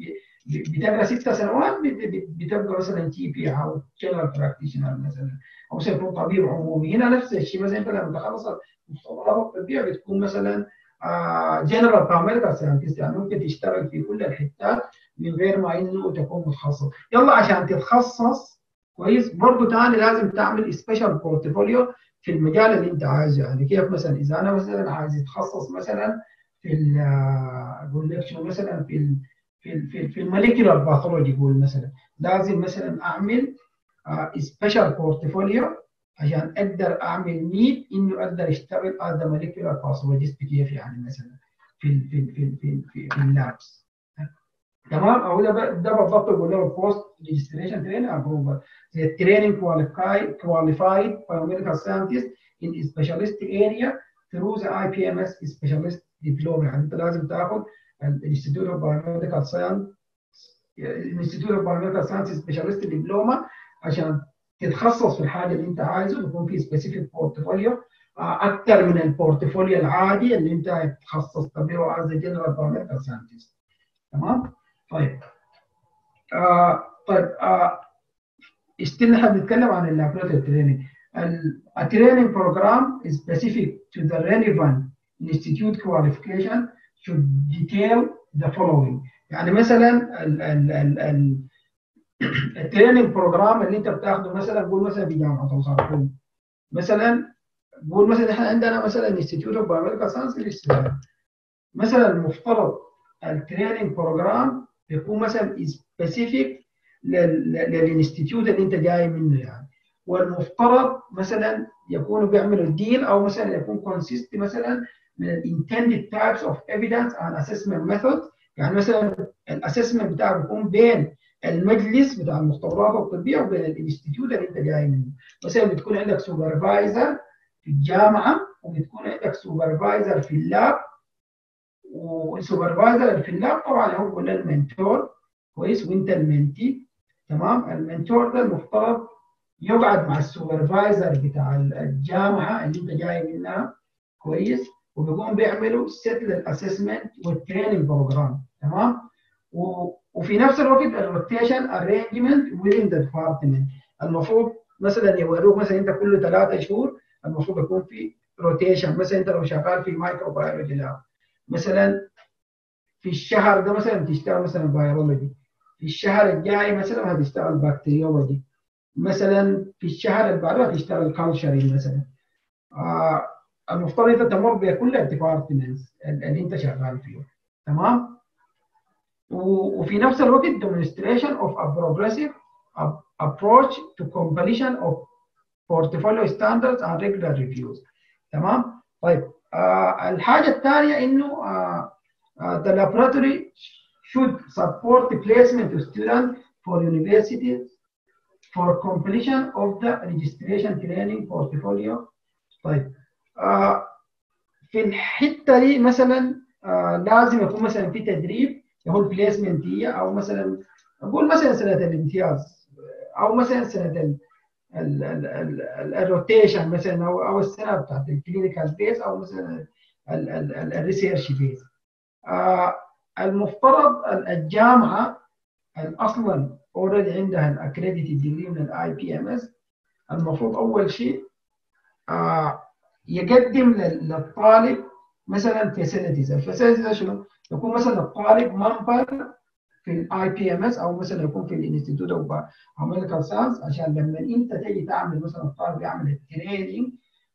بتقرا ست سنوات بتبقى مثلا تي بي او جنرال براكتيشنر مثلا او مثلا يكون طبيب عمومي هنا نفس الشيء مثلا انت لما تخلص المختبرات الطبيه بتكون مثلا جنرال باراميديكال ساينتست يعني ممكن تشتغل في كل الحتات من غير ما انه تكون متخصص يلا عشان تتخصص كويس برضه ثاني لازم تعمل سبيشال بورتفوليو في المجال اللي انت عايزه يعني كيف مثلا اذا انا مثلا عايز اتخصص مثلا في اقول لك شو مثلا في ال في ال في, ال في الموليكيولار باثولوجي يقول مثلا لازم مثلا اعمل سبيشال بورتفوليو عشان اقدر اعمل نيد انه اقدر اشتغل از موليكيولار باثولوجيست كيف يعني مثلا في ال في ال في ال في, ال في, في اللابس تمام او ده ده بالضبط بقول له بوست ريجستريشن تريننج ابروفال زي التريننج كواليفايد بايوميديكال ساينتست ان سبيشالست اريا through the IPMS specialist diploma يعني انت لازم تاخذ الانستيتيوت اوف بايوميديكال ساينس الانستيتيوت اوف بايوميديكال ساينس سبيشالست دبلوما عشان تتخصص في الحاجه اللي انت عايزه يكون في سبيسيفيك بورتفوليو اكثر من البورتفوليو العادي اللي انت تخصصت به از جنرال بايوميديكال ساينتست تمام طيب آه طيب آه استنى احنا بنتكلم عن اللابراتوري تريننج التريننج بروجرام is specific to the relevant institute qualification should detail the following يعني مثلا ال ال ال ال التريننج بروجرام اللي انت بتاخده مثلا قول مثلا في جامعه الخرطوم مثلا قول مثلا احنا عندنا مثلا انستيتيوت اوف بايوميديكال ساينس مثلا المفترض التريننج بروجرام يكون مثلا سبيسيفيك للانستيتيوت اللي انت جاي منه يعني والمفترض مثلا يكونوا بيعملوا ديل او مثلا يكون كونسيست مثلا من الانتندد تايبس اوف ايفيدنس اند اسسمنت ميثود يعني مثلا الاسسمنت بتاعه بيكون بين المجلس بتاع المختبرات الطبيه وبين الانستيتيوت اللي انت جاي منه مثلا بتكون عندك سوبرفايزر في الجامعه وبتكون عندك سوبرفايزر في اللاب والسوبرفايزر في اللاب طبعا هو كل المنتور كويس وانت المنتي تمام المنتور ده المفترض يقعد مع السوبرفايزر بتاع الجامعه اللي انت جاي منها كويس وبيقوم بيعملوا سيت للاسسمنت والتريننج بروجرام تمام وفي نفس الوقت الروتيشن ارينجمنت within the department المفروض مثلا يوروك مثلا انت كل ثلاثة شهور المفروض يكون في روتيشن مثلا انت لو شغال في مايكرو بيولوجي لاب مثلا في الشهر ده مثلا تشتغل مثلا بيولوجي في الشهر الجاي مثلا هتشتغل بكتيريولوجي مثلا في الشهر اللي بعده هتشتغل كالشري مثلا آه المفترض انت تمر بكل الديبارتمنتس اللي انت شغال فيه تمام وفي نفس الوقت demonstration of a progressive approach to completion of portfolio standards and regular reviews تمام طيب آه الحاجه الثانيه انه آه uh, the laboratory should support the placement of students for universities for completion of the registration training portfolio طيب uh, في الحته دي مثلا uh, لازم يكون مثلا في تدريب هو البليسمنت هي او مثلا اقول مثلا سنه الامتياز او مثلا سنه الروتيشن مثلا او او السنه بتاعت الكلينيكال بيز او مثلا الريسيرش بيز آه المفترض الجامعه اصلا اوريدي عندها الاكريديتد ديجري من الاي بي ام اس المفروض اول شيء آه يقدم للطالب مثلا فاسيلتيز الفاسيلتيز شنو؟ يكون مثلا الطالب منبر في الاي بي ام اس او مثلا يكون في الانستيتوت اوف ميديكال ساينس عشان لما انت تيجي تعمل مثلا الطالب يعمل التريننج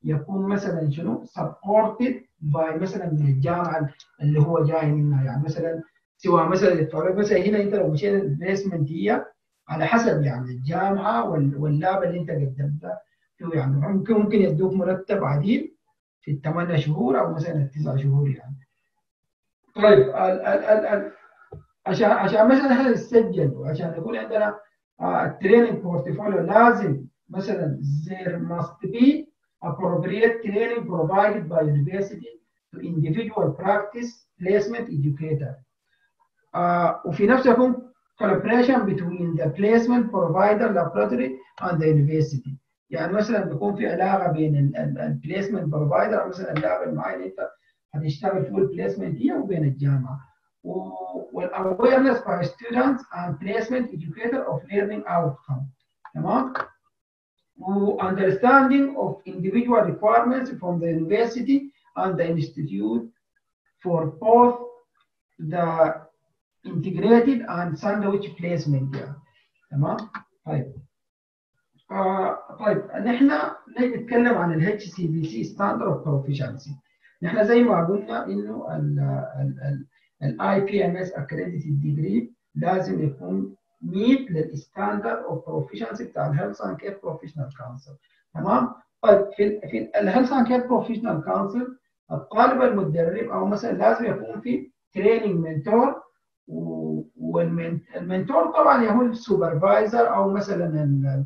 يكون مثلا شنو supported by مثلا من الجامعه اللي هو جاي منها يعني مثلا سواء مثلا الطالب مثلا هنا انت لو مشيت البليسمنت هي على حسب يعني الجامعه واللاب اللي انت قدمتها فيه يعني ممكن ممكن يدوك مرتب عديل في الثمان شهور او مثلا التسع شهور يعني طيب ال ال ال ال عشان عشان مثلا احنا نسجل وعشان يكون عندنا التريننج بورتفوليو لازم مثلا there must be appropriate training provided by university to individual practice placement educator. Uh, وفي نفس يكون collaboration between the placement provider laboratory and the university. يعني مثلا بيكون في علاقه بين البليسمنت بروفايدر او مثلا اللاب المعين انت هتشتغل فيه البليسمنت هي وبين الجامعه. والاويرنس by students and placement educator of learning outcome. تمام؟ understanding of individual requirements from the university and the institute for both the integrated and sandwich placement يعني تمام طيب آه طيب نحن نيجي نتكلم عن ال HCBC Standard of Proficiency نحن زي ما قلنا انه ال IPMS Accredited Degree لازم يكون ميت للستاندرد اوف بروفيشنسي بتاع الهيلث اند كير بروفيشنال كونسل تمام طيب في في الهيلث اند كير بروفيشنال كونسل الطالب المتدرب او مثلا لازم يكون في تريننج منتور والمنتور طبعا هو السوبرفايزر او مثلا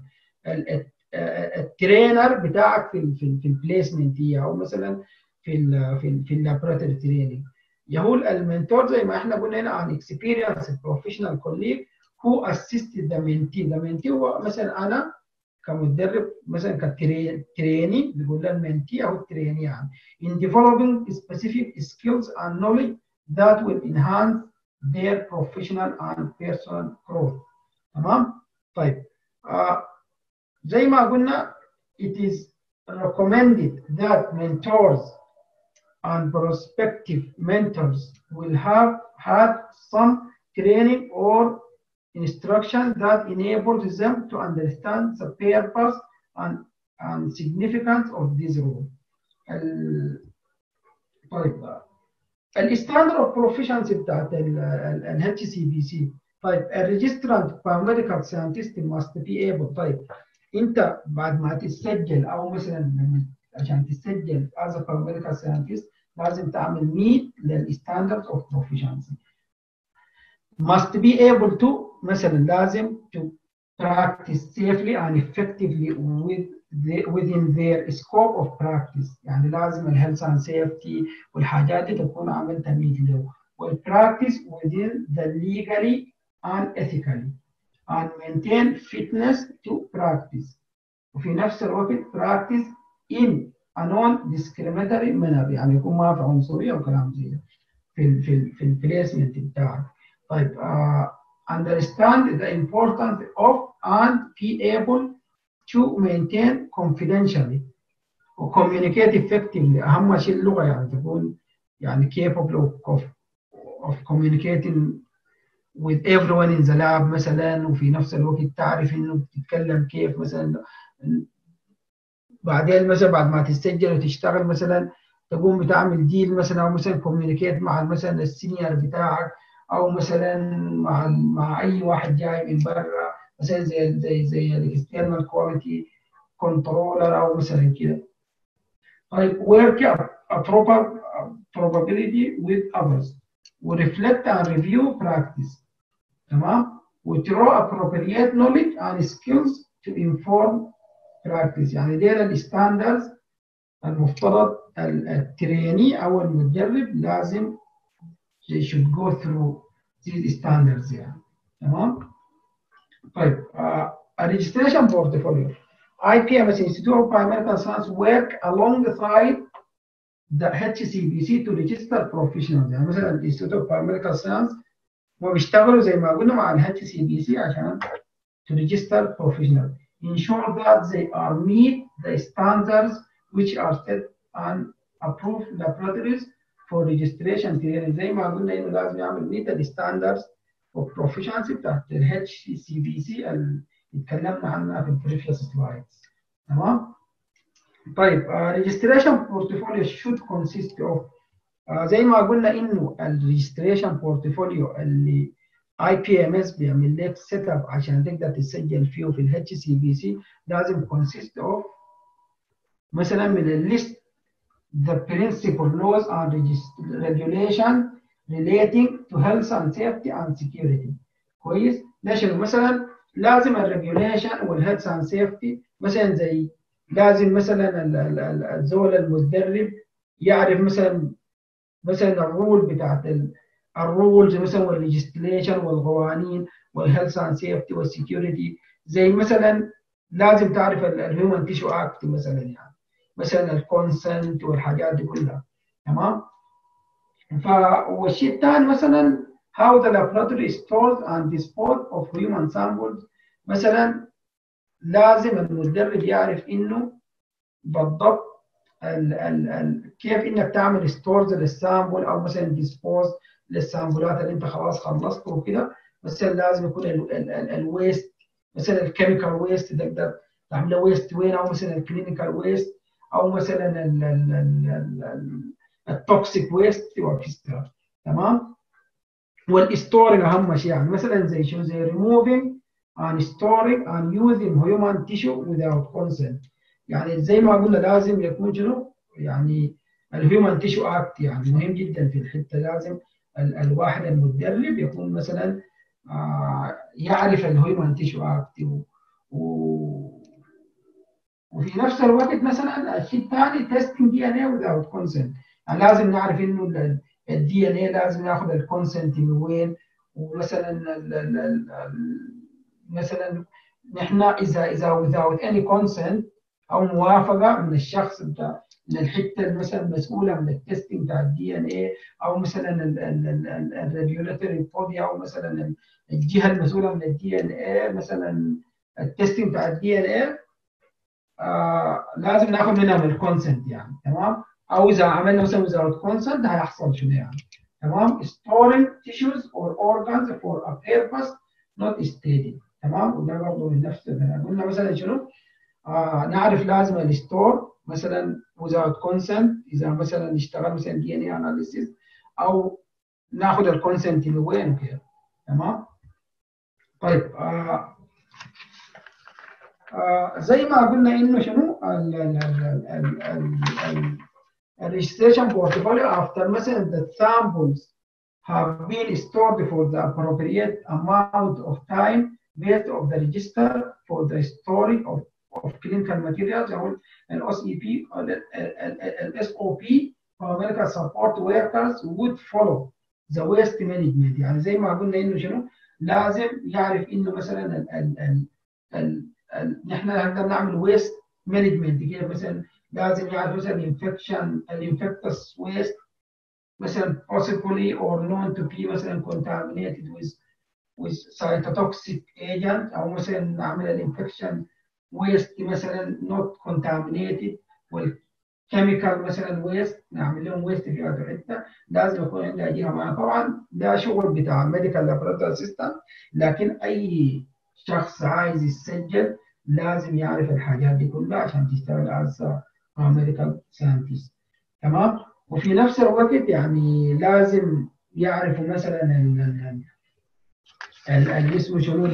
الترينر بتاعك في ال في, ال في البليسمنت هي او مثلا في ال في ال في اللابراتوري تريننج يهو المنتور زي ما احنا قلنا هنا عن اكسبيرينس بروفيشنال كوليج who assisted the mentee the mentee هو مثلا انا كمدرب مثلا كتريني بيقول لها المنتي او التريني يعني in developing specific skills and knowledge that will enhance their professional and personal growth تمام طيب آه زي ما قلنا it is recommended that mentors and prospective mentors will have had some training or instruction that enables them to understand the purpose and, and significance of this role. طيب الستاندرد اوف بروفيشنسي بتاعت الاتش سي بي سي طيب الريجسترانت باramedical scientist must be able طيب انت بعد ما تسجل او مثلا عشان تسجل as a paramedical scientist لازم تعمل ميت للستاندرد اوف بروفيشنسي must be able to مثلا لازم to practice safely and effectively with the, within their scope of practice يعني لازم الهيلث and safety والحاجات دي تكون عملتها ميت له والpractice within the legally and ethically and maintain fitness to practice وفي نفس الوقت practice in a non-discriminatory manner يعني يكون ما في عنصرية وكلام زي ده في ال في ال في البليسمنت بتاعك طيب uh, understand the importance of and be able to maintain confidentially و communicate effectively أهم شيء اللغة يعني تكون يعني capable of, of, of communicating with everyone in the lab مثلا وفي نفس الوقت تعرف انه بتتكلم كيف مثلا بعدين مثلا بعد ما تسجل وتشتغل مثلا تقوم بتعمل ديل مثلا او مثلا كوميونيكيت مع مثلا السينيور بتاعك او مثلا مع مع اي واحد جاي من برا مثلا زي زي زي الاكسترنال كواليتي كنترولر او مثلا كده طيب work a proper probability with others ورeflect and review practice تمام وترو appropriate knowledge and skills to inform practice يعني ديل الستاندردز المفترض التريني او المدرب لازم they should go through these standards يعني تمام طيب uh, a registration portfolio IPMS Institute of Biomedical Science work alongside the HCBC to register professionals يعني مثلا الانستيتوت اوف بايوميديكال ساينس هم بيشتغلوا زي ما قلنا مع ال HCBC عشان to register professionals ensure that they are meet the standards which are set and approved laboratories for registration يعني زي ما قلنا انه لازم يعمل meet the standards of proficiency بتاعت ال HCBC اللي اتكلمنا عنها في البريفيوس سلايدز تمام طيب ريجستريشن بورتفوليو should consist of uh, زي ما قلنا انه الريجستريشن بورتفوليو اللي اي بي ام اس بيعمل لك سيت اب عشان تقدر تسجل فيه في الاتش سي بي سي لازم consist of مثلا من الليست the principal laws and regulation relating to health and safety and security كويس ده شنو مثلا لازم الريجوليشن والهيلث اند سيفتي مثلا زي لازم مثلا الزول المدرب يعرف مثلا مثلا الرول بتاعت الرولز مثلا والليجستليشن والقوانين والهيلث اند سيفتي والسكيورتي زي مثلا لازم تعرف الهيومن تيشو اكت مثلا يعني مثلا الكونسنت والحاجات دي كلها تمام ف والشيء الثاني مثلا how the laboratory stores and dispose of human samples مثلا لازم المدرب يعرف انه بالضبط ال ال ال كيف انك تعمل ستورز للسامبل او مثلا ديسبوز للسامبلات اللي انت خلاص خلصت وكده مثلا لازم يكون الويست مثلا الكيميكال ويست تقدر تعمله ويست وين او مثلا الكلينيكال ويست او مثلا التوكسيك ويست وكسترا تمام والستورنج اهم شيء يعني مثلا زي شو زي removing and storing and using human tissue without consent يعني زي ما قلنا لازم يكون شنو يعني الهيومن تيشو اكت يعني مهم جدا في الحته لازم ال الواحد المدرب يكون مثلا آه يعرف الهيومن تيشو اكت و, و وفي نفس الوقت مثلا الشيء الثاني تيستنج دي ان اي without consent يعني لازم نعرف انه الدي ان اي لازم ياخذ الكونسنت من وين ومثلا ال ال ال مثلا نحن اذا اذا without any consent او موافقه من الشخص بتاع من الحته مثلا المسؤوله من التستنج بتاع الدي ان اي او مثلا الريجولاتوري بودي او مثلا الجهه المسؤوله من الدي ان اي مثلا التستنج بتاع الدي ان اي آه لازم ناخذ منها من الكونسنت يعني تمام او اذا عملنا مثلا without consent هيحصل شنو يعني تمام storing tissues or organs for a purpose not stated تمام وده برضه من نفس قلنا مثلا شنو آه نعرف لازم الستور مثلا without consent اذا مثلا اشتغل مثلا دي ان اي اناليسيس او ناخذ الكونسنت من وين وكده تمام طيب آه آه زي ما قلنا انه شنو الريجستريشن بورتفوليو after مثلا the samples have been stored for the appropriate amount of time based of the register for the storing of, of clinical materials او ال OCP or ال SOP for medical support workers would follow the waste management يعني زي ما قلنا انه شنو لازم يعرف انه مثلا ال ال ال ال ال نحن نقدر نعمل ويست مانجمنت كيف مثلا لازم يعرف مثلا الانفكشن الانفكتس ويست مثلا possibly or known to be مثلا contaminated with with cytotoxic agent او مثلا نعمل الانفكشن ويست مثلا not contaminated والكيميكال مثلا ويست نعمل لهم ويست في هذه الحته لازم يكون عندها جهه معنا طبعا ده شغل بتاع الميديكال لابوراتوري اسيستنت لكن اي شخص عايز يسجل لازم يعرف الحاجات دي كلها عشان تشتغل از ميديكال ساينتست تمام وفي نفس الوقت يعني لازم يعرفوا مثلا اللي اسمه شنو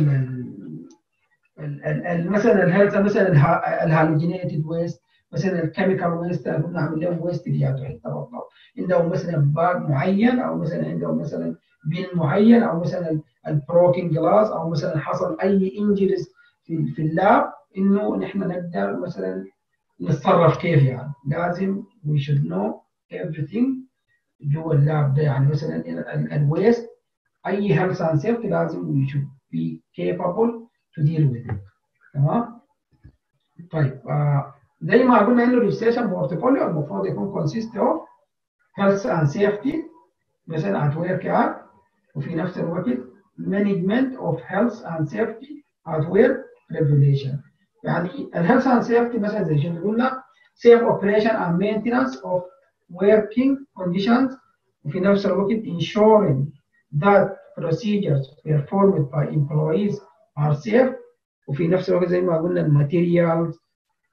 مثلا الهيلث مثلا الهالوجينيتد ويست مثلا الكيميكال ويست نعمل لهم ويست دياتو حتى بالضبط عندهم مثلا باج معين او مثلا عندهم مثلا بين معين او مثلا البروكن جلاس او مثلا حصل اي انجريز في في اللاب انه نحن نقدر مثلا نتصرف كيف يعني لازم we should know everything جوا اللاب ده يعني مثلا الويست اي health and safety لازم we should be capable to deal with it تمام طيب آه زي ما قلنا انه الريجستريشن بورتفوليو المفروض يكون consist of health and safety مثلا at work act وفي نفس الوقت management of health and safety at work regulation يعني الهيلث and safety مثلا زي شنو قلنا safe operation and maintenance of working conditions وفي نفس الوقت ensuring that procedures performed by employees are safe وفي نفس الوقت زي ما قلنا الماتيريالز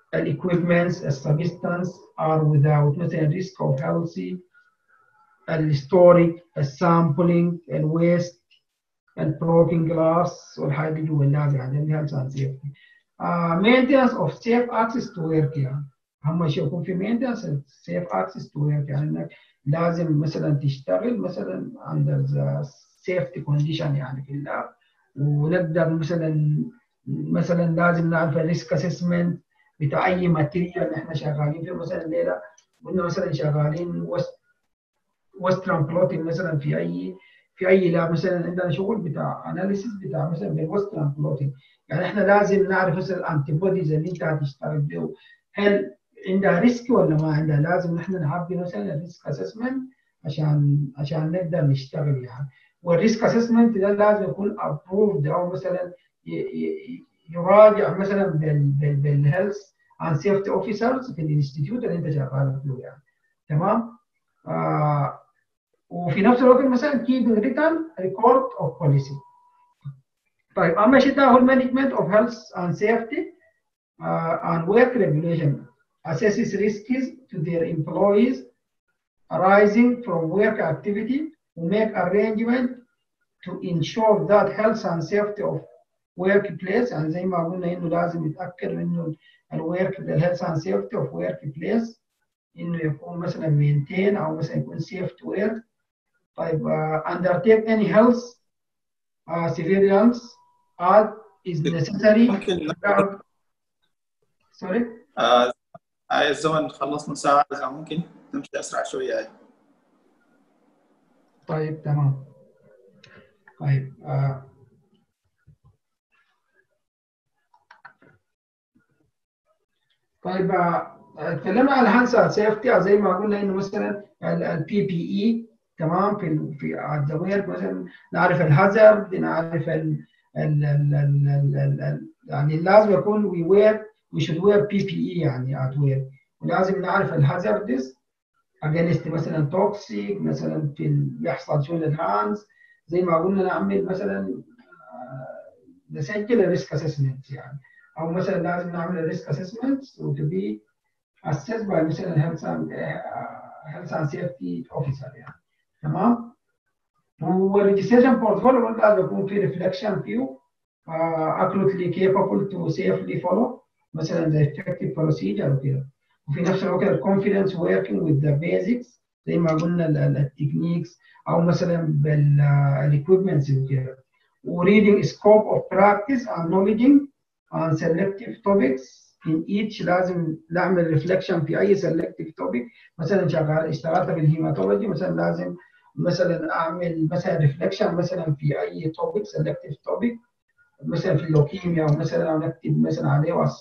equipments, a substance are without مثلا risk of healthy, الستوريك, السامبلينج, الويست, البروكن glass والحاجات دي جوا اللازم عندنا health and safety. Uh, maintenance of safe access to work يعني اهم شيء يكون في maintenance safe access to work يعني انك لازم مثلا تشتغل مثلا under the safety condition يعني في اللاب ونقدر مثلا مثلا لازم نعرف الريسك اسسمنت بتاع اي ماتيريال احنا شغالين فيه مثلا الليله قلنا مثلا شغالين وست وسترن بلوتنج مثلا في اي في اي لاب مثلا عندنا شغل بتاع اناليسيس بتاع مثلا بالوسترن بلوتنج يعني احنا لازم نعرف مثلا الانتي بوديز اللي انت هتشتغل به هل عندها ريسك ولا ما عندها لازم نحن نعبي مثلا الريسك اسسمنت عشان عشان نقدر نشتغل يعني والريسك اسسمنت ده لازم يكون ابروفد او مثلا يراجع مثلا بالهيلث عن سيفتي اوفيسرز في الانستتيوت اللي انت شغال فيه يعني تمام آه وفي نفس الوقت مثلا keep written record of policy طيب اما شيء ده هو المانجمنت اوف هيلث اند سيفتي and work regulation assesses risks to their employees arising from work activity to make arrangement to ensure that health and safety of workplace يعني زي ما قلنا انه لازم يتاكد انه الورك الهيلث اند سيفتي اوف ورك بليس انه يكون مثلا مينتين او مثلا يكون سيف تو ورك طيب uh, undertake any health uh, surveillance as is necessary ممكن sorry آه هاي الزمن خلصنا ساعة إذا ممكن نمشي أسرع شوية هاي طيب تمام طيب آه. طيب اتكلمنا عن الهانسا سيفتي زي ما قلنا انه مثلا البي بي اي تمام في في الدوير مثلا نعرف الهازارد نعرف ال ال ال ال ال ال ال يعني لازم يكون وي وير وي شود وير بي بي اي يعني ات وير ولازم نعرف الهازاردز اجينست مثلا توكسيك مثلا في يحصل شو الهانز زي ما قلنا نعمل مثلا نسجل الريسك اسسمنت يعني او مثلا لازم نعمل الريسك اسسمنت to be assessed by مثلا health and health and safety officer يعني تمام والريجستريشن بورتفوليو لازم يكون في ريفلكشن فيه accurately capable to safely follow مثلا the effective procedure وكده وفي نفس الوقت الكونفيدنس working with the basics زي ما قلنا التكنيكس او مثلا بالاكويبمنتس وكده وريدنج سكوب اوف براكتس and knowledge on selective topics in each لازم نعمل ريفلكشن في اي selective topic مثلا شغال اشتغلت بالهيماتولوجي مثلا لازم مثلا اعمل مثلا ريفلكشن مثلا في اي توبيك selective topic مثلا في اللوكيميا ومثلا نكتب مثلا عليه وص...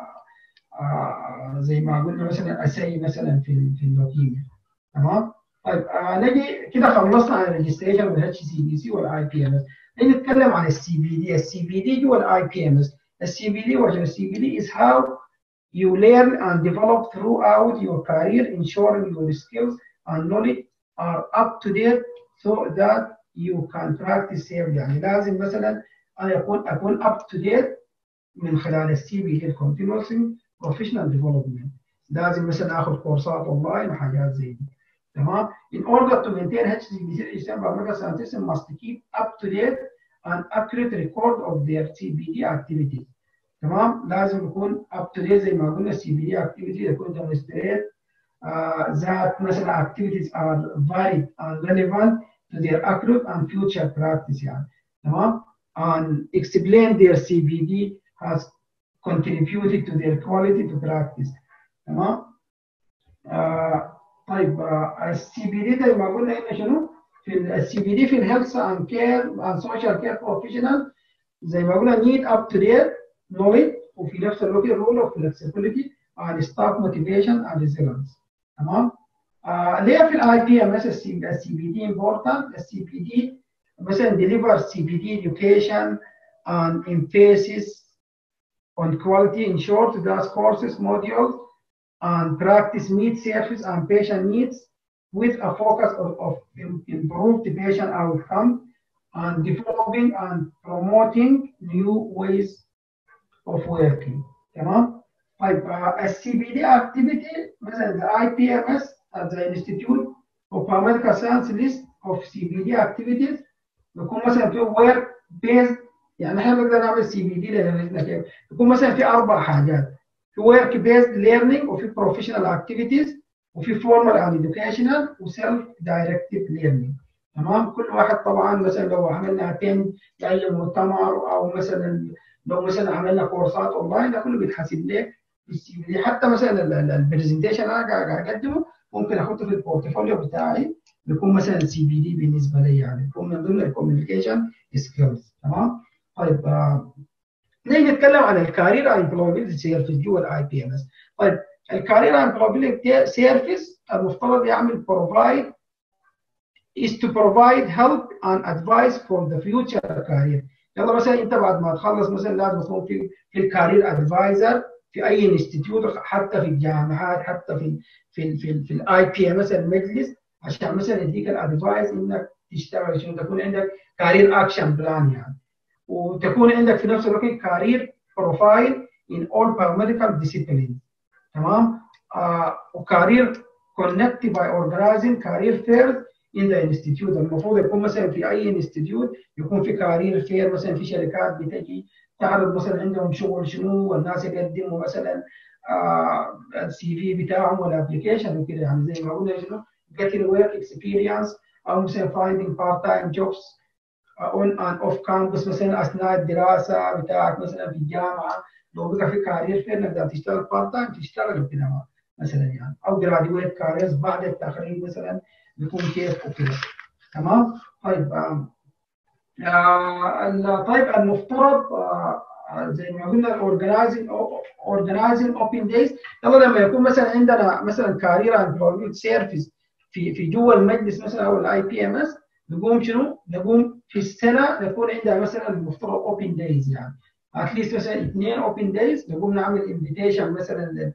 آه زي ما قلنا مثلا اسي مثلا في في اللوكيميا تمام طيب آه نجي كده خلصنا عن الريجستريشن والاتش سي بي سي والاي بي ام اس نجي نتكلم عن السي بي دي السي بي دي جوا الاي بي ام اس السي بي دي وجه السي بي دي is how you learn and develop throughout your career ensuring your skills and knowledge are up to date so that you can practice safely يعني لازم مثلا انا اكون اكون up to date من خلال السي بي دي continuous professional development لازم مثلا اخذ كورسات اونلاين وحاجات زي دي تمام in order to maintain HCBC system biomedical scientists must keep up to date and accurate record of their CBD activities تمام لازم يكون up to date زي ما قلنا CBD activity يكون demonstrate uh, that مثلا activities are varied and relevant to their accurate and future practice يعني تمام and explain their CBD has contributed to their quality to practice تمام آه طيب آه السي بي دي زي ما قلنا هنا شنو في السي بي دي في الهيلث اند كير اند سوشيال كير بروفيشنال زي ما قلنا need up to date knowledge وفي نفس الوقت role of flexibility and staff motivation and resilience تمام آه ليه في الاي بي ام اس السي بي دي important السي بي دي مثلا deliver CBD education and emphasis on quality ensured that courses modules and practice meet service and patient needs with a focus of, of improved patient outcome and developing and promoting new ways of working تمام طيب السي بي دي اكتيفيتي مثلا الاي بي ام اس ذا انستيتيوت اوف باراميديكال ساينس ليست اوف سي بي دي اكتيفيتيز بيكون مثلا في وير بيزد يعني احنا بنقدر نعمل سي بي دي لان كيف يكون مثلا في اربع حاجات في ورك بيزد ليرنينج وفي بروفيشنال اكتيفيتيز وفي فورمال اند educational وسيلف دايركتيف ليرنينج تمام كل واحد طبعا مثلا لو عملنا اتند لاي مؤتمر او مثلا لو مثلا عملنا كورسات اونلاين ده كله بيتحسب لك بالسي في دي حتى مثلا البرزنتيشن انا قاعد اقدمه ممكن احطه في البورتفوليو بتاعي بيكون مثلا سي بي دي بالنسبه لي يعني بيكون من ضمن الكوميونيكيشن سكيلز تمام طيب آه نيجي نتكلم عن الكارير امبلويبيلتي سيرفيس جوه الاي بي ام اس طيب الكارير امبلويبيلتي سيرفيس المفترض يعمل بروفايد is to provide help and advice for the future career يلا مثلا انت بعد ما تخلص مثلا لازم تكون في في الكارير ادفايزر في اي انستيتيوت حتى في الجامعات حتى في في في, في الاي بي ام مثلا المجلس عشان مثلا يديك الادفايس انك تشتغل شنو تكون عندك كارير اكشن بلان يعني وتكون عندك في نفس الوقت كارير بروفايل in all paramedical disciplines تمام آه وكارير connected by organizing career fairs in the institute المفروض يكون مثلا في اي انستيتيوت يكون في كارير فير مثلا في شركات بتجي تعرض مثلا عندهم شغل شنو والناس يقدموا مثلا آه السي في بتاعهم والابلكيشن وكده يعني زي ما قلنا شنو getting work experience او مثلا finding part time jobs on and off campus مثلا اثناء الدراسه بتاعك مثلا في الجامعه لو بقى في كارير فير نقدر تشتغل بارت تايم تشتغل كده مثلا يعني او جراديويت كاريرز بعد التخريج مثلا بيكون كيف وكده تمام طيب آه طيب المفترض آه زي ما قلنا الاورجنايزنج اورجنايزنج اوبن دايز يلا لما يكون مثلا عندنا مثلا كارير امبلويمنت سيرفيس في في جوا المجلس مثلا او الاي بي ام اس نقوم شنو؟ نقوم في السنه نكون عندنا مثلا المفترض اوبن دايز يعني اتليست مثلا اثنين اوبن دايز نقوم نعمل انفيتيشن مثلا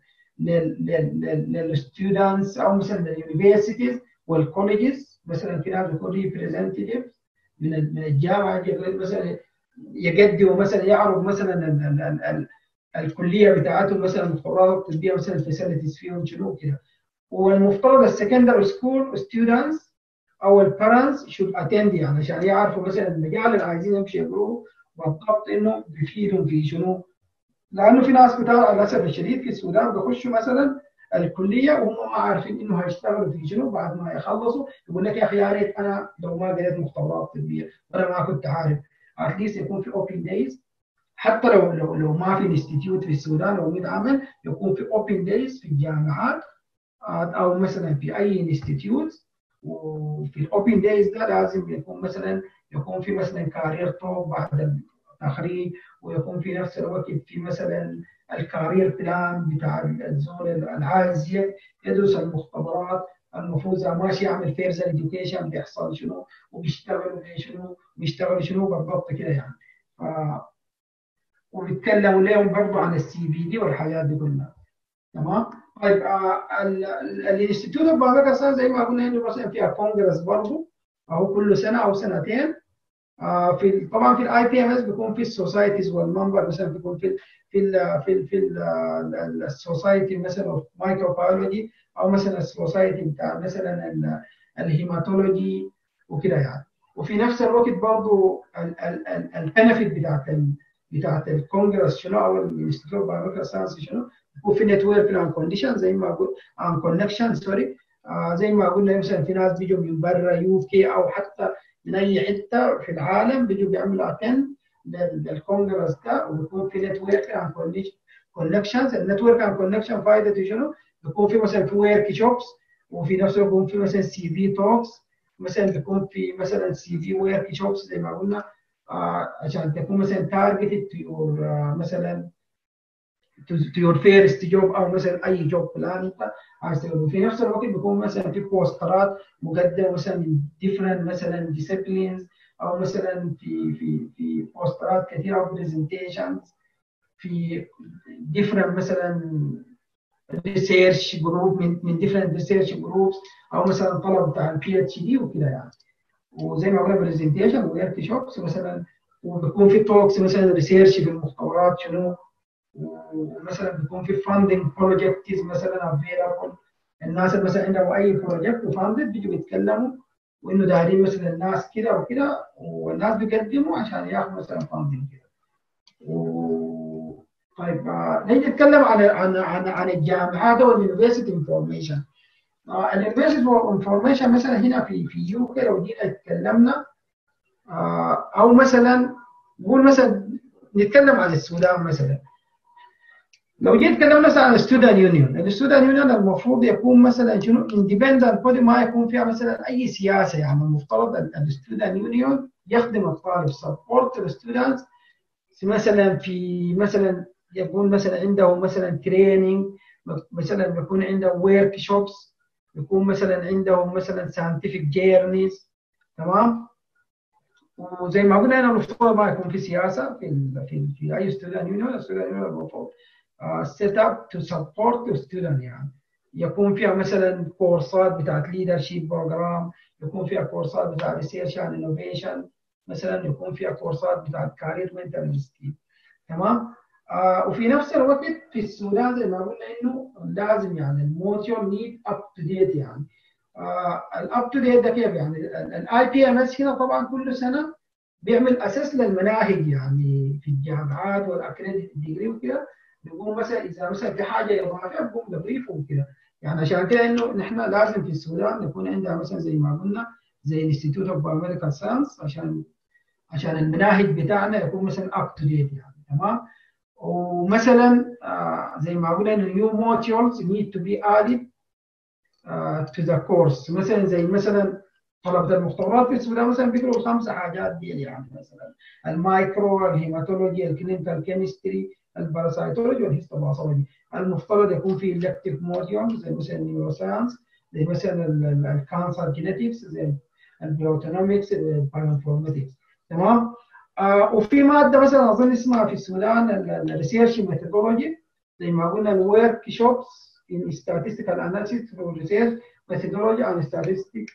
للستودنتس او مثلا لليونيفرسيتيز والكوليجز مثلا في ناس بيكون ريبريزنتيف من من الجامعه مثلا يقدموا مثلا يعرض مثلا ال ال ال ال الكليه بتاعتهم مثلا القرارات الطبيه مثلا الفاسيلتيز فيهم شنو كده والمفترض السكندري سكول ستودنتس او البارنتس شود اتند يعني عشان يعرفوا مثلا المجال اللي عايزين يمشوا يقروه بالضبط انه بيفيدهم في شنو لانه في ناس بتاع للاسف الشديد في السودان بيخشوا مثلا الكليه وهم ما عارفين انه هيشتغلوا في شنو بعد ما يخلصوا يقول لك يا اخي يا ريت انا لو ما قريت مختبرات طبيه وانا ما كنت عارف اتليست يكون في اوبن دايز حتى لو لو, لو ما في انستيتيوت في السودان لو متعمل يكون في اوبن دايز في الجامعات او مثلا في اي انستيتيوت وفي الاوبن دايز ده لازم يكون مثلا يكون في مثلا كارير توك بعد التخريج ويكون في نفس الوقت في مثلا الكارير بلان بتاع الزول العايز يدرس المختبرات المفروض اذا ماشي يعمل فيرز اديوكيشن بيحصل شنو وبيشتغل شنو بيشتغل شنو بالضبط كده يعني ف وبيتكلموا لهم برضه عن السي بي دي والحاجات دي كلها تمام طيب آه الانستيتيوت اوف باباكا زي ما قلنا انه مثلا فيها كونجرس برضه او كل سنه او سنتين آه في طبعا في الاي بي ام اس بيكون في السوسايتيز والمنبر مثلا بيكون في في ال في ال في السوسايتي مثلا اوف مايكروبيولوجي او مثلا السوسايتي بتاع مثلا الهيماتولوجي وكده يعني وفي نفس الوقت برضه البنفيت بتاعت بتاعت الكونجرس شنو او الانستيتيوت اوف بايوميديكال ساينس شنو وفي نتورك عن كونديشن زي ما قلت عن كونكشن سوري آه زي ما قلنا مثلا في ناس بيجوا من برا يو كي او حتى من اي حته في العالم بيجوا بيعملوا اتند للكونجرس ده وبيكون في نتورك عن كونكشنز النتورك عن كونكشن فائدته شنو؟ بيكون في مثلا في ورك شوبس وفي نفس الوقت بيكون في مثلا سي في توكس مثلا بيكون في مثلا سي في ورك شوبس زي ما قلنا آه عشان تكون مثلا تارجتد تو مثلا to your first job او مثلا اي جوب بلان انت عايز تقوله في نفس الوقت بيكون مثلا في بوسترات مقدمه مثلا من different مثلا disciplines او مثلا في في في بوسترات كثيره او برزنتيشنز في different مثلا ريسيرش جروب من من different ريسيرش جروبس او مثلا طلب بتاع البي اتش دي وكده يعني وزي ما قلنا برزنتيشن وورك شوبس مثلا وبيكون في توكس مثلا ريسيرش في المختبرات شنو ومثلا بيكون في فاندنج بروجكتس مثلا افيلابل الناس اللي مثلا عندهم اي بروجكت وفاندد بيجوا بيتكلموا وانه دايرين مثلا الناس كده وكده والناس بيقدموا عشان ياخذوا مثلا فاندنج كده و... طيب نيجي نتكلم عن عن عن عن الجامعات واليونيفرستي انفورميشن اليونيفرستي انفورميشن مثلا هنا في في يوكي لو جينا اتكلمنا او مثلا نقول مثلا نتكلم عن السودان مثلا لو جيت تكلمنا مثلا عن الستودنت يونيون الستودنت يونيون المفروض يكون مثلا شنو اندبندنت بودي ما يكون فيها مثلا اي سياسه يعني المفترض الستودنت يونيون يخدم الطالب سبورت الستودنتس مثلا في مثلا يكون مثلا عنده مثلا تريننج مثلا يكون عنده ورك شوبس يكون مثلا عنده مثلا ساينتفك جيرنيز تمام وزي ما قلنا هنا المفترض ما يكون في سياسه في في, في اي ستودنت يونيون الستودنت يونيون المفروض سيت اب تو سبورت ستودنت يعني يكون فيها مثلا كورسات بتاعت ليدرشيب بروجرام يكون فيها كورسات بتاعت ريسيرش اند انوفيشن مثلا يكون فيها كورسات بتاعت كارير منتال تمام آه وفي نفس الوقت في السودان زي ما قلنا انه لازم يعني الموتيون نيد اب تو ديت يعني الاب تو ديت ده كيف يعني الاي بي ام اس هنا طبعا كل سنه بيعمل اساس للمناهج يعني في الجامعات والاكريديت ديجري وكده بيقوم مثلا اذا مثلا في حاجه اضافيه بقوم بضيفهم كده يعني عشان كده انه نحن لازم في السودان نكون عندنا مثلا زي ما قلنا زي الانستيتوت اوف بايوميديكال ساينس عشان عشان المناهج بتاعنا يكون مثلا اب تو ديت يعني تمام ومثلا آه زي ما قلنا انه new modules need to be added uh, to the course مثلا زي مثلا طلبة المختبرات في السودان مثلا بيقروا خمسة حاجات دي يعني مثلا المايكرو الهيماتولوجي الكلينيكال كيمستري الباراسايتولوجي والهيستوباثولوجي المفترض يكون في الكتيف موديول زي مثلا النيوروساينس زي مثلا الكانسر جينيتكس زي البيوتونومكس البايوانفورماتكس تمام آه وفي ماده مثلا اظن اسمها في السودان الريسيرش ميثودولوجي زي ما قلنا الورك شوبس in statistical analysis through research methodology and statistics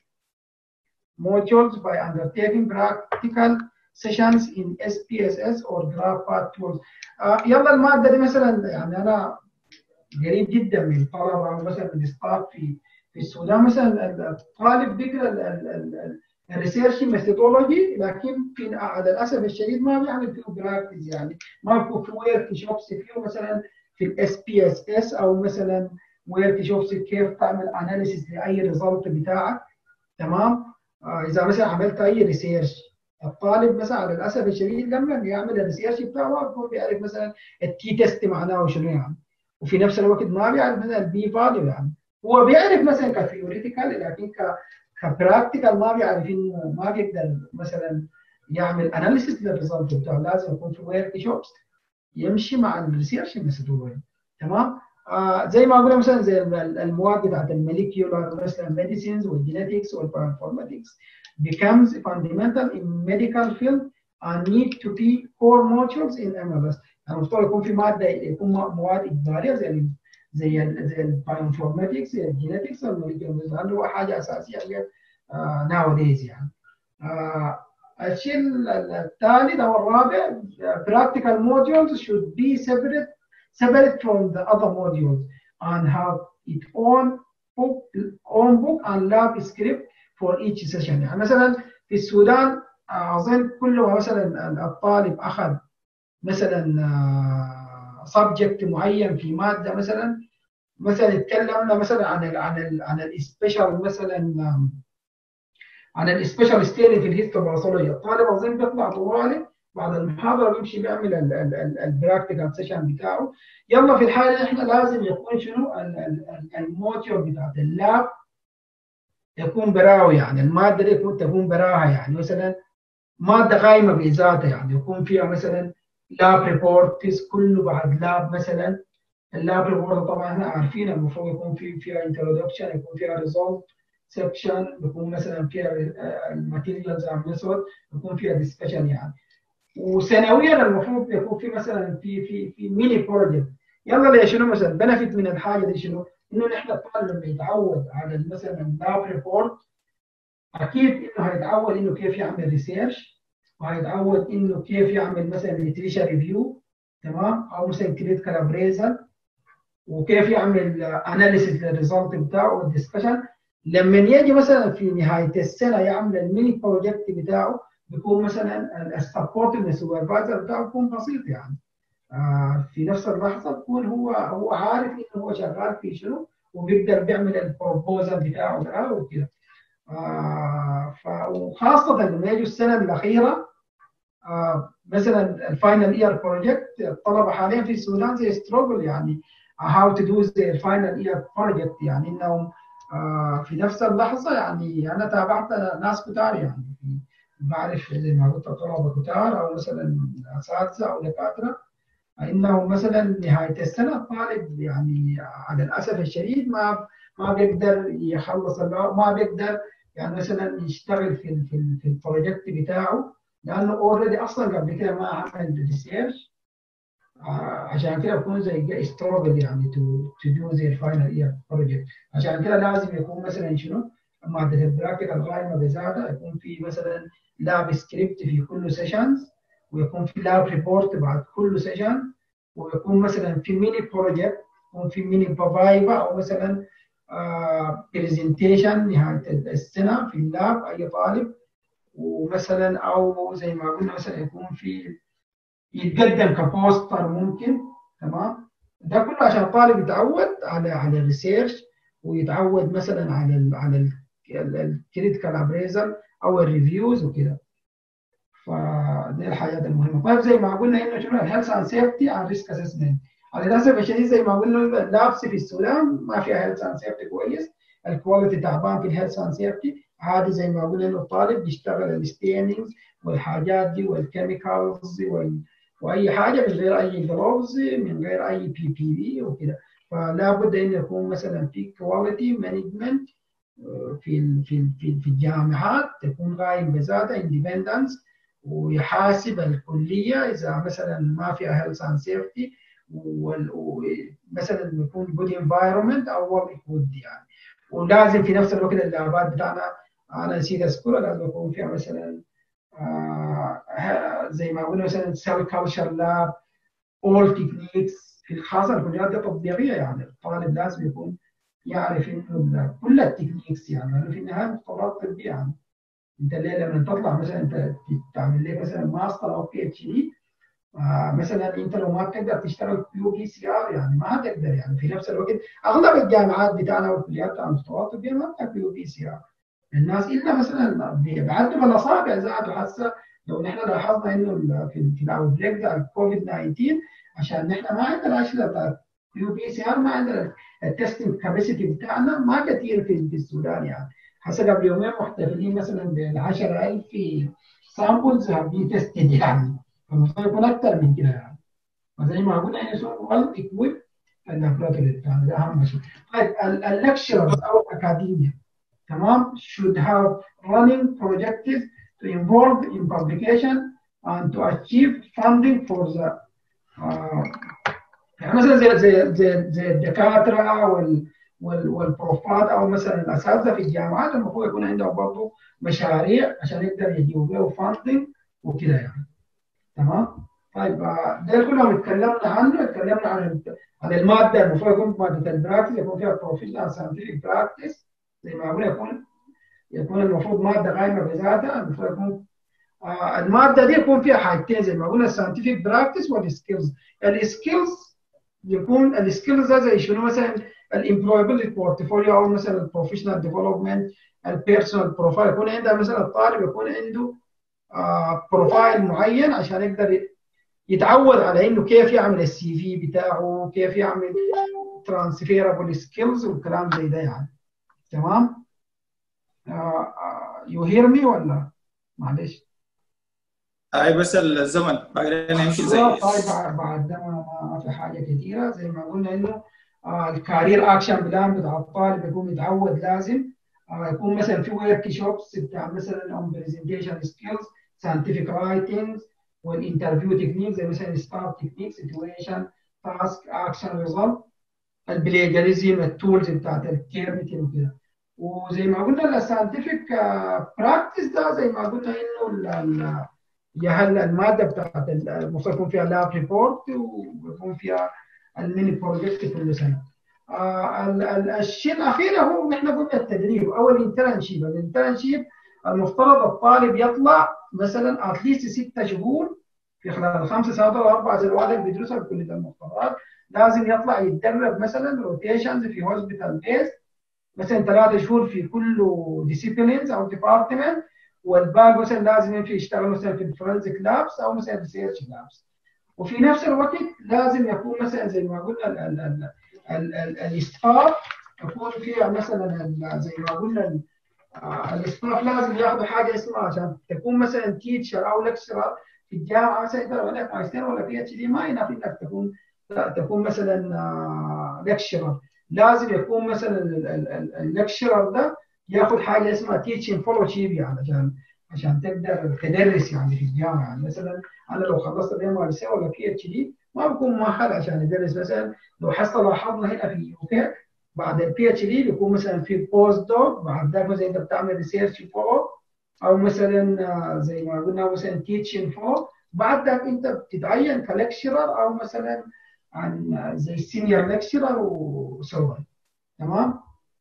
modules by undertaking practical sessions in SPSS or GraphPad tools. آه يلا الماده دي مثلا يعني انا قريب جدا من طلبه او مثلا من ستاف في في السودان مثلا الطالب بيقرا الريسيرش ميثودولوجي لكن في على الاسف الشديد ما بيعمل فيه براكتس يعني ما بيكون في ورك شوبس فيه مثلا في الاس بي اس اس او مثلا ورك شوبس كيف تعمل اناليسيس لاي ريزلت بتاعك تمام آه اذا مثلا عملت اي ريسيرش الطالب مثلا على الاسف الشديد لما يعمل الريسيرش بتاعه هو بيعرف مثلا التي تيست معناه شنو يعني وفي نفس الوقت ما بيعرف مثلا البي فاليو يعني هو بيعرف مثلا كثيوريتيكال لكن ك كبراكتيكال ما بيعرف انه ما بيقدر مثلا يعمل اناليسيس للريزلت بتاعه لازم يكون في ورك شوبس يمشي مع الريسيرش ميثودولوجي تمام آه زي ما قلنا مثلا زي المواد بتاعت الموليكيولار مثلا ميديسينز والجينيتكس والبايوانفورماتكس becomes fundamental in medical field and need to be core modules in MLS يعني المفترض يكون في ماده يكون مواد اجباريه زي زي ال زي البايوانفورماتكس زي الجينيتكس والموليكيولار اللي هو حاجه اساسيه uh, nowadays يعني uh, الشيء الثالث او الرابع practical modules should be separate separate from the other modules and have its own book own book and lab script for each session يعني مثلا في السودان اظن كل ما مثلا الطالب اخذ مثلا سبجكت معين في ماده مثلا مثلا اتكلمنا مثلا عن ال عن ال عن السبيشال مثلا عن السبيشال ستيري في الهيستوباثولوجي الطالب اظن بيطلع طوالي بعد المحاضره بيمشي بيعمل البراكتيكال سيشن بتاعه يلا في الحاله احنا لازم يكون شنو الموتيور بتاعت اللاب يكون براوه يعني الماده دي يكون تكون براها يعني مثلا ماده قايمه بذاتها يعني يكون فيها مثلا لاب ريبورتس كله بعد لاب مثلا اللاب ريبورت طبعا احنا عارفين المفروض يكون في فيها انترودكشن يكون فيها ريزولت سكشن يكون مثلا فيها الماتيريالز او ميثود يكون فيها ديسكشن يعني وسنويا المفروض يكون في مثلا في في في ميني بروجكت يلا ليه شنو مثلا بنفيت من الحاجه دي شنو؟ انه نحن الطالب لما يتعود على مثلا اللاب ريبورت اكيد انه هيتعود انه كيف يعمل ريسيرش وهيتعود انه كيف يعمل مثلا ليتريشر ريفيو تمام او مثلا كريتيكال ابريزل وكيف يعمل اناليسيس للريزلت بتاعه والدسكشن لما يجي مثلا في نهايه السنه يعمل الميني بروجكت بتاعه بيكون مثلا السبورت من السوبرفايزر بتاعه بيكون بسيط يعني آه في نفس اللحظه بيكون هو هو عارف انه هو شغال في شنو وبيقدر بيعمل البروبوزل بتاعه ده وكده آه وخاصه لما يجوا السنه الاخيره آه مثلا الفاينل اير بروجكت الطلبه حاليا في السودان زي ستروجل يعني هاو تو دو زي الفاينل اير بروجكت يعني انهم آه في نفس اللحظه يعني انا تابعت ناس كتار يعني بعرف زي ما قلت طلبه كتار او مثلا اساتذه او دكاتره انه مثلا نهايه السنه الطالب يعني على الاسف الشديد ما ما بيقدر يخلص ما بيقدر يعني مثلا يشتغل في ال في, ال في البروجكت بتاعه لانه اوريدي اصلا قبل كده ما عمل ريسيرش عشان كده يكون زي ستروجل يعني تو تو دو زي الفاينل اير بروجكت عشان كده لازم يكون مثلا شنو ماده البراكتيكال الغايمه بذاتها يكون في مثلا لاب سكريبت في كل سيشنز ويكون في لاب ريبورت بعد كل سيشن ويكون مثلا في ميني بروجكت يكون في ميني بافايفا او مثلا برزنتيشن نهايه السنه في اللاب اي طالب ومثلا او زي ما قلنا مثلا يكون في يتقدم كبوستر ممكن تمام ده كله عشان الطالب يتعود على على الريسيرش ويتعود مثلا على ال على الكريتيكال ابريزل او الريفيوز وكده فدي الحاجات المهمه طيب زي ما قلنا انه شنو الهيلث اند سيفتي اند ريسك اسسمنت للاسف الشديد زي ما قلنا اللابس في السودان ما فيها هيلث اند سيفتي كويس الكواليتي تعبان في الهيلث اند سيفتي عادي زي ما قلنا انه الطالب بيشتغل الستيننج والحاجات دي والكيميكالز وال... واي حاجه من غير اي جلوفز من غير اي بي بي بي وكده فلا بد ان يكون مثلا في كواليتي مانجمنت في في في في الجامعات تكون قايم بذاتها اندبندنس ويحاسب الكليه اذا مثلا ما فيها هيلث اند سيفتي ومثلا يكون جود انفايرمنت او ورك وود يعني ولازم في نفس الوقت اللابات بتاعنا انا نسيت اذكرها لازم يكون فيها مثلا آه زي ما قلنا مثلا سيل كلتشر لاب اول تكنيكس في الخاصه الكليات دي تطبيقيه يعني الطالب لازم يكون يعرف انه كل التكنيكس يعني لانه في النهايه مختبرات طبيه يعني انت ليه لما تطلع مثلا انت تعمل ليه مثلا ماستر او بي اتش دي مثلا انت لو ما تقدر تشتغل كيو بي سي ار يعني ما تقدر يعني في نفس الوقت اغلب الجامعات بتاعنا والكليات بتاع المستوى الطبيه ما بتاع كيو بي سي ار الناس الا مثلا بيعدوا بالاصابع ذاته حاسه لو نحن لاحظنا انه في في الاوتبريك بتاع الكوفيد 19 عشان نحن ما عندنا اشياء بتاع كيو بي سي ار ما عندنا التستنج كاباسيتي بتاعنا ما كثير في, في السودان يعني هسه قبل يومين محتفلين مثلا بال 10000 سامبلز بي تستد يعني فالمفروض يكون اكثر من كده يعني فزي ما قلنا يعني سو ويل اكويب اللابراتوري بتاعنا ده اهم شيء طيب اللكشرز او الاكاديميا تمام should have running projects to involve in publication and to achieve funding for the uh, يعني مثلا زي زي زي, زي الدكاتره وال وال والبروفات او مثلا الاساتذه في الجامعات المفروض يكون عندهم برضه مشاريع عشان يقدر يجيبوا بيه فاندنج وكده يعني تمام طيب ده كلهم اتكلمنا عنه اتكلمنا عن عن الماده المفروض يكون ماده البراكتس يكون فيها بروفيشنال ساينتفك براكتس زي ما قلنا يكون يكون المفروض ماده قائمه بذاتها المفروض يكون آه الماده دي يكون فيها حاجتين زي ما قلنا الساينتفك براكتس والسكيلز السكيلز يكون السكيلز ده زي شنو مثلا الامبلويبل بورتفوليو او مثلا البروفيشنال ديفلوبمنت البيرسونال بروفايل يكون عندها مثلا الطالب يكون عنده آه بروفايل معين عشان يقدر يتعود على انه كيف يعمل السي في بتاعه كيف يعمل ترانسفيربل سكيلز والكلام زي ده يعني تمام يو هير مي ولا معلش اي بس الزمن بعدين يمكن زي طيب بعد ده ما في حاجه كثيره زي ما قلنا انه آه الكارير اكشن بلان بتاع الطالب يكون متعود لازم آه يكون مثلا في ورك شوبس بتاع مثلا اون برزنتيشن سكيلز ساينتفك رايتنج والانترفيو تكنيك زي مثلا ستارت تكنيك سيتويشن تاسك اكشن ريزلت البليجاليزم التولز بتاعت الكيرمتين وكده وزي ما قلنا الساينتفك براكتس ده زي ما قلنا انه هل الماده بتاعت المفروض يكون فيها لاب ريبورت ويكون فيها الميني بروجكت كل سنه. آه الشيء الاخير هو نحن قلنا التدريب او الانترنشيب، الانترنشيب المفترض الطالب يطلع مثلا اتليست ستة شهور في خلال خمس سنوات او اربع سنوات اللي بيدرسها بكليه المختبرات لازم يطلع يتدرب مثلا روتيشنز في هوسبيتال بيس مثلا ثلاثة شهور في كل ديسيبلينز او ديبارتمنت والباقي مثلا لازم يمشي يشتغل مثلا في الفورنزيك لابس او مثلا ريسيرش لابس وفي نفس الوقت لازم يكون مثلا زي ما قلنا الاستاف يكون فيها مثلا زي ما قلنا الاستاف لازم ياخذوا حاجه اسمها عشان تكون مثلا تيتشر او لكشرر في الجامعه مثلا انت لو عندك ماجستير ولا بي اتش دي ما ينفع انك تكون تكون مثلا لكشرر لازم يكون مثلا اللكشرر ده ياخذ حاجه اسمها تيتشنج فولو شيب يعني عشان عشان تقدر تدرس يعني في الجامعه يعني مثلا انا لو خلصت بي ماجستير ولا بي اتش دي ما بكون مؤهل عشان ادرس مثلا لو حصل لاحظنا هنا في اوكي بعد البي اتش دي بيكون مثلا في بوست دوك بعد ذاك مثلا انت بتعمل ريسيرش فولو او مثلا زي ما قلنا مثلا تيتشنج فولو بعد ذاك انت بتتعين كلكشرر او مثلا عن زي سينيور لكشرر وسو تمام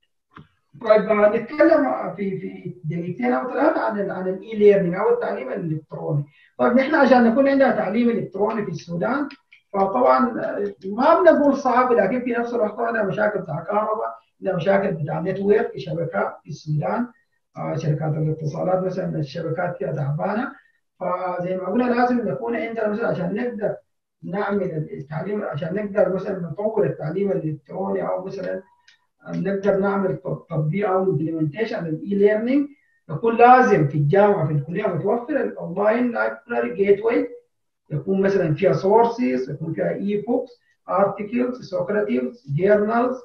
طيب نتكلم في في دقيقتين او ثلاثه عن عن الاي ليرنينج او التعليم الالكتروني طيب نحن عشان نكون عندنا تعليم الكتروني في السودان فطبعا ما بنقول صعب لكن في نفس الوقت عندنا مشاكل بتاع كهرباء عندنا مشاكل بتاع نتورك في شبكات في السودان آه شركات الاتصالات مثلا الشبكات فيها تعبانه فزي ما قلنا لازم يكون عندنا مثلا عشان نقدر نعمل التعليم عشان نقدر مثلا نطور التعليم الالكتروني او مثلا نقدر نعمل تطبيق او امبلمنتيشن للاي ليرنينج يكون لازم في الجامعه في الكليه متوفر الاونلاين لايبراري جيت واي يكون مثلا فيها سورسز يكون فيها اي بوكس ارتكلز سوكراتيفز جيرنالز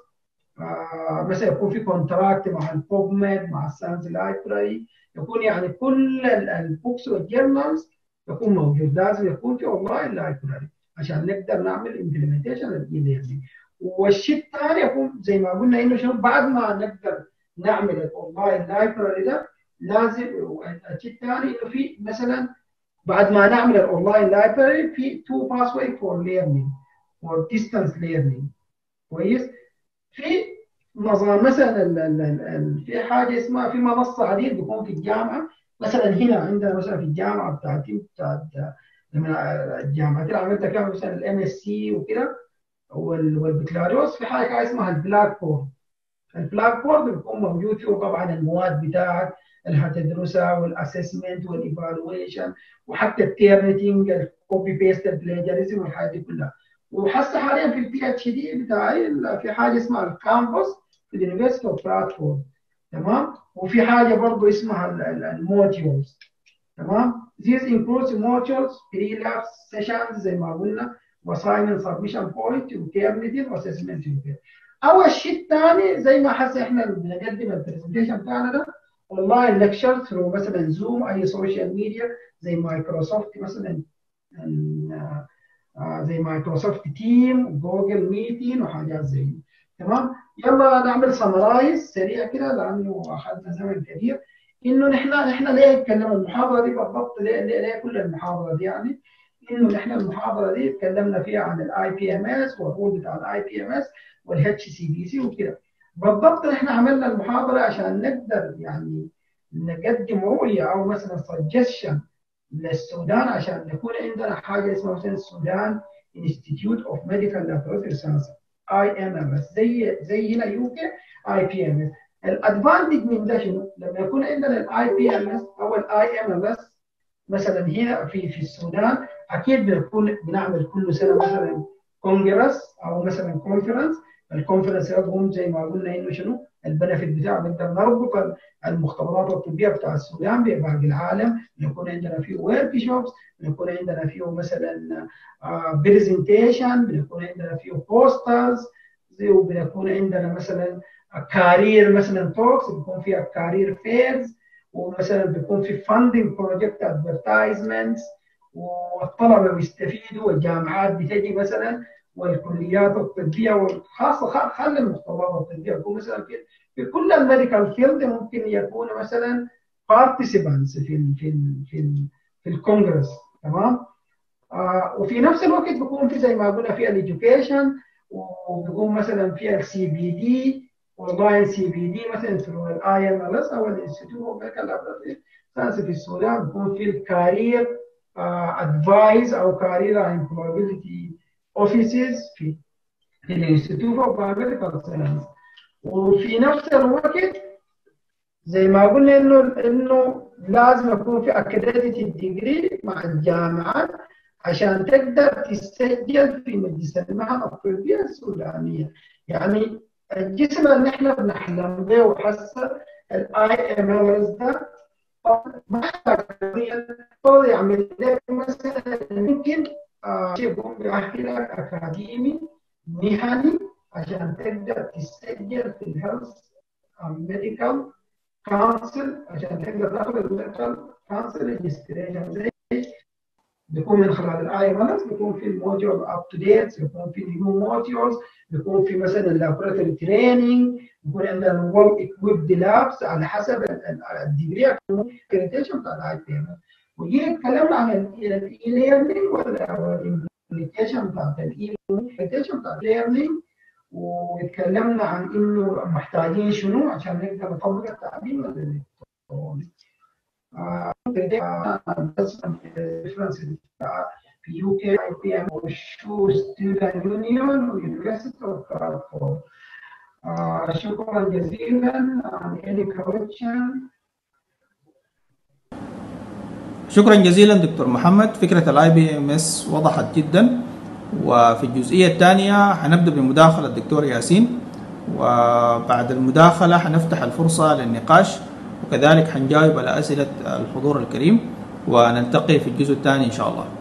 آه مثلا يكون في كونتراكت مع البوب ميد مع الساينس لايبراري يكون يعني كل البوكس والجيرنالز يكون موجود لازم يكون في اونلاين لايبراري عشان نقدر نعمل امبلمنتيشن للاي ليرنينج والشيء الثاني يكون زي ما قلنا انه شنو بعد ما نقدر نعمل الاونلاين لايبراري ده لازم الشيء الثاني انه في مثلا بعد ما نعمل الاونلاين لايبراري في تو باس واي فور ليرنينج فور ديستانس ليرنينج كويس في نظام مثلا ال ال ال في حاجه اسمها في منصه حديث بيكون في الجامعه مثلا هنا عندنا مثلا في الجامعه بتاعتي بتاعت لما الجامعات اللي عملتها كان مثلا الام اس سي وكده والبكالوريوس في حاجه اسمها البلاك بورد البلاك بورد بيكون موجود فيه طبعا المواد بتاعك اللي هتدرسها والاسسمنت والايفالويشن وحتى التيرنتنج الكوبي بيست البلاجرزم والحاجات دي كلها وحتى حاليا في البي اتش دي بتاعي في حاجه اسمها الكامبوس في اليونيفرستي اوف برادفورد تمام وفي حاجه برضه اسمها الموديولز تمام These includes modules, pre-labs, sessions زي ما قلنا وassignment submission point وتيرنتنج واسسمنت وكده اول الشيء الثاني زي ما حسي احنا بنقدم البرزنتيشن بتاعنا ده اونلاين ليكشر ثرو مثلا زوم اي سوشيال ميديا زي مايكروسوفت مثلا زي مايكروسوفت تيم جوجل ميتين وحاجات زي دي تمام يلا نعمل سمرايز سريع كده لانه اخذنا زمن كبير انه نحن نحن ليه اتكلمنا المحاضره دي بالضبط ليه, ليه, ليه كل المحاضره دي يعني انه نحن المحاضره دي اتكلمنا فيها عن الاي بي ام اس والرول بتاع الاي بي ام اس والاتش سي بي سي وكده بالضبط نحن عملنا المحاضره عشان نقدر يعني نقدم رؤيه او مثلا سجشن للسودان عشان يكون عندنا حاجه اسمها مثلا السودان انستيتيوت اوف ميديكال لابوراتوري ساينس اي ام ام اس زي زي هنا يوكي اي بي ام اس الادفانتج من ده شنو؟ لما يكون عندنا الاي بي ام اس او الاي ام ام اس مثلا هنا في في السودان اكيد بنكون بنعمل كل سنه مثلا كونجرس او مثلا كونفرنس الكونفرنس يقوم زي ما قلنا انه شنو البنفيت بتاعه نقدر نربط المختبرات الطبيه بتاع السودان بباقي العالم بنكون عندنا فيه ورك شوبس بنكون عندنا فيه مثلا برزنتيشن بنكون عندنا فيه بوسترز وبنكون عندنا مثلا كارير مثلا توكس بيكون فيها كارير فيرز ومثلا بيكون في فاندنج بروجكت ادفرتايزمنتس والطلبه بيستفيدوا والجامعات بتجي مثلا والكليات الطبيه وخاصه خلي المختبرات الطبيه يكون مثلا في, في كل الميديكال فيلد ممكن يكون مثلا بارتيسيبانتس في ال في ال في ال في في الكونغرس تمام آه وفي نفس الوقت بيكون في زي ما قلنا في الاديوكيشن وبيكون مثلا في السي بي دي اونلاين سي بي دي مثلا ثرو الاي ام ال اس او الانستيتيوت اوف ميديكال لابوراتوري ساينس في السودان بيكون في الكارير ادفايز او كارير امبلويبيليتي اوفيسز في في الانستيتيوت اوف ميديكال ساينس وفي نفس الوقت زي ما قلنا انه انه لازم يكون في اكريديتد ديجري مع الجامعات عشان تقدر تسجل في مجلس المهن الطبيه السودانيه يعني الجسم اللي احنا بنحلم به وحسه الاي ام ال ده ما يعمل لك مثلا ممكن يكون بيأهلك اكاديمي مهني عشان تقدر تسجل في الهيلث ميديكال كونسل عشان تقدر تاخذ الميديكال كونسل ريجستريشن زي بيكون من خلال الاي ام اس بيكون في الموديول اب تو ديت بيكون في نيو موديولز بيكون في مثلا اللابوراتوري تريننج بيكون عندنا الورك اكويبد لابس على حسب الديجري اكريديشن بتاع الاي بي ام وجينا اتكلمنا عن الاي ليرنينج ولا الامبلمنتيشن بتاعت الاي امبلمنتيشن بتاع الليرنينج واتكلمنا عن انه محتاجين شنو عشان نقدر نطبق التعليم الالكتروني. في يو كي اي بي ام وشو ستودنت يونيون ويونيفرستي اوف كارفور شكرا جزيلا عن any correction شكرا جزيلا دكتور محمد فكرة الاي بي ام اس وضحت جدا وفي الجزئية الثانية حنبدأ بمداخلة الدكتور ياسين وبعد المداخلة حنفتح الفرصة للنقاش وكذلك حنجاوب على أسئلة الحضور الكريم ونلتقي في الجزء الثاني إن شاء الله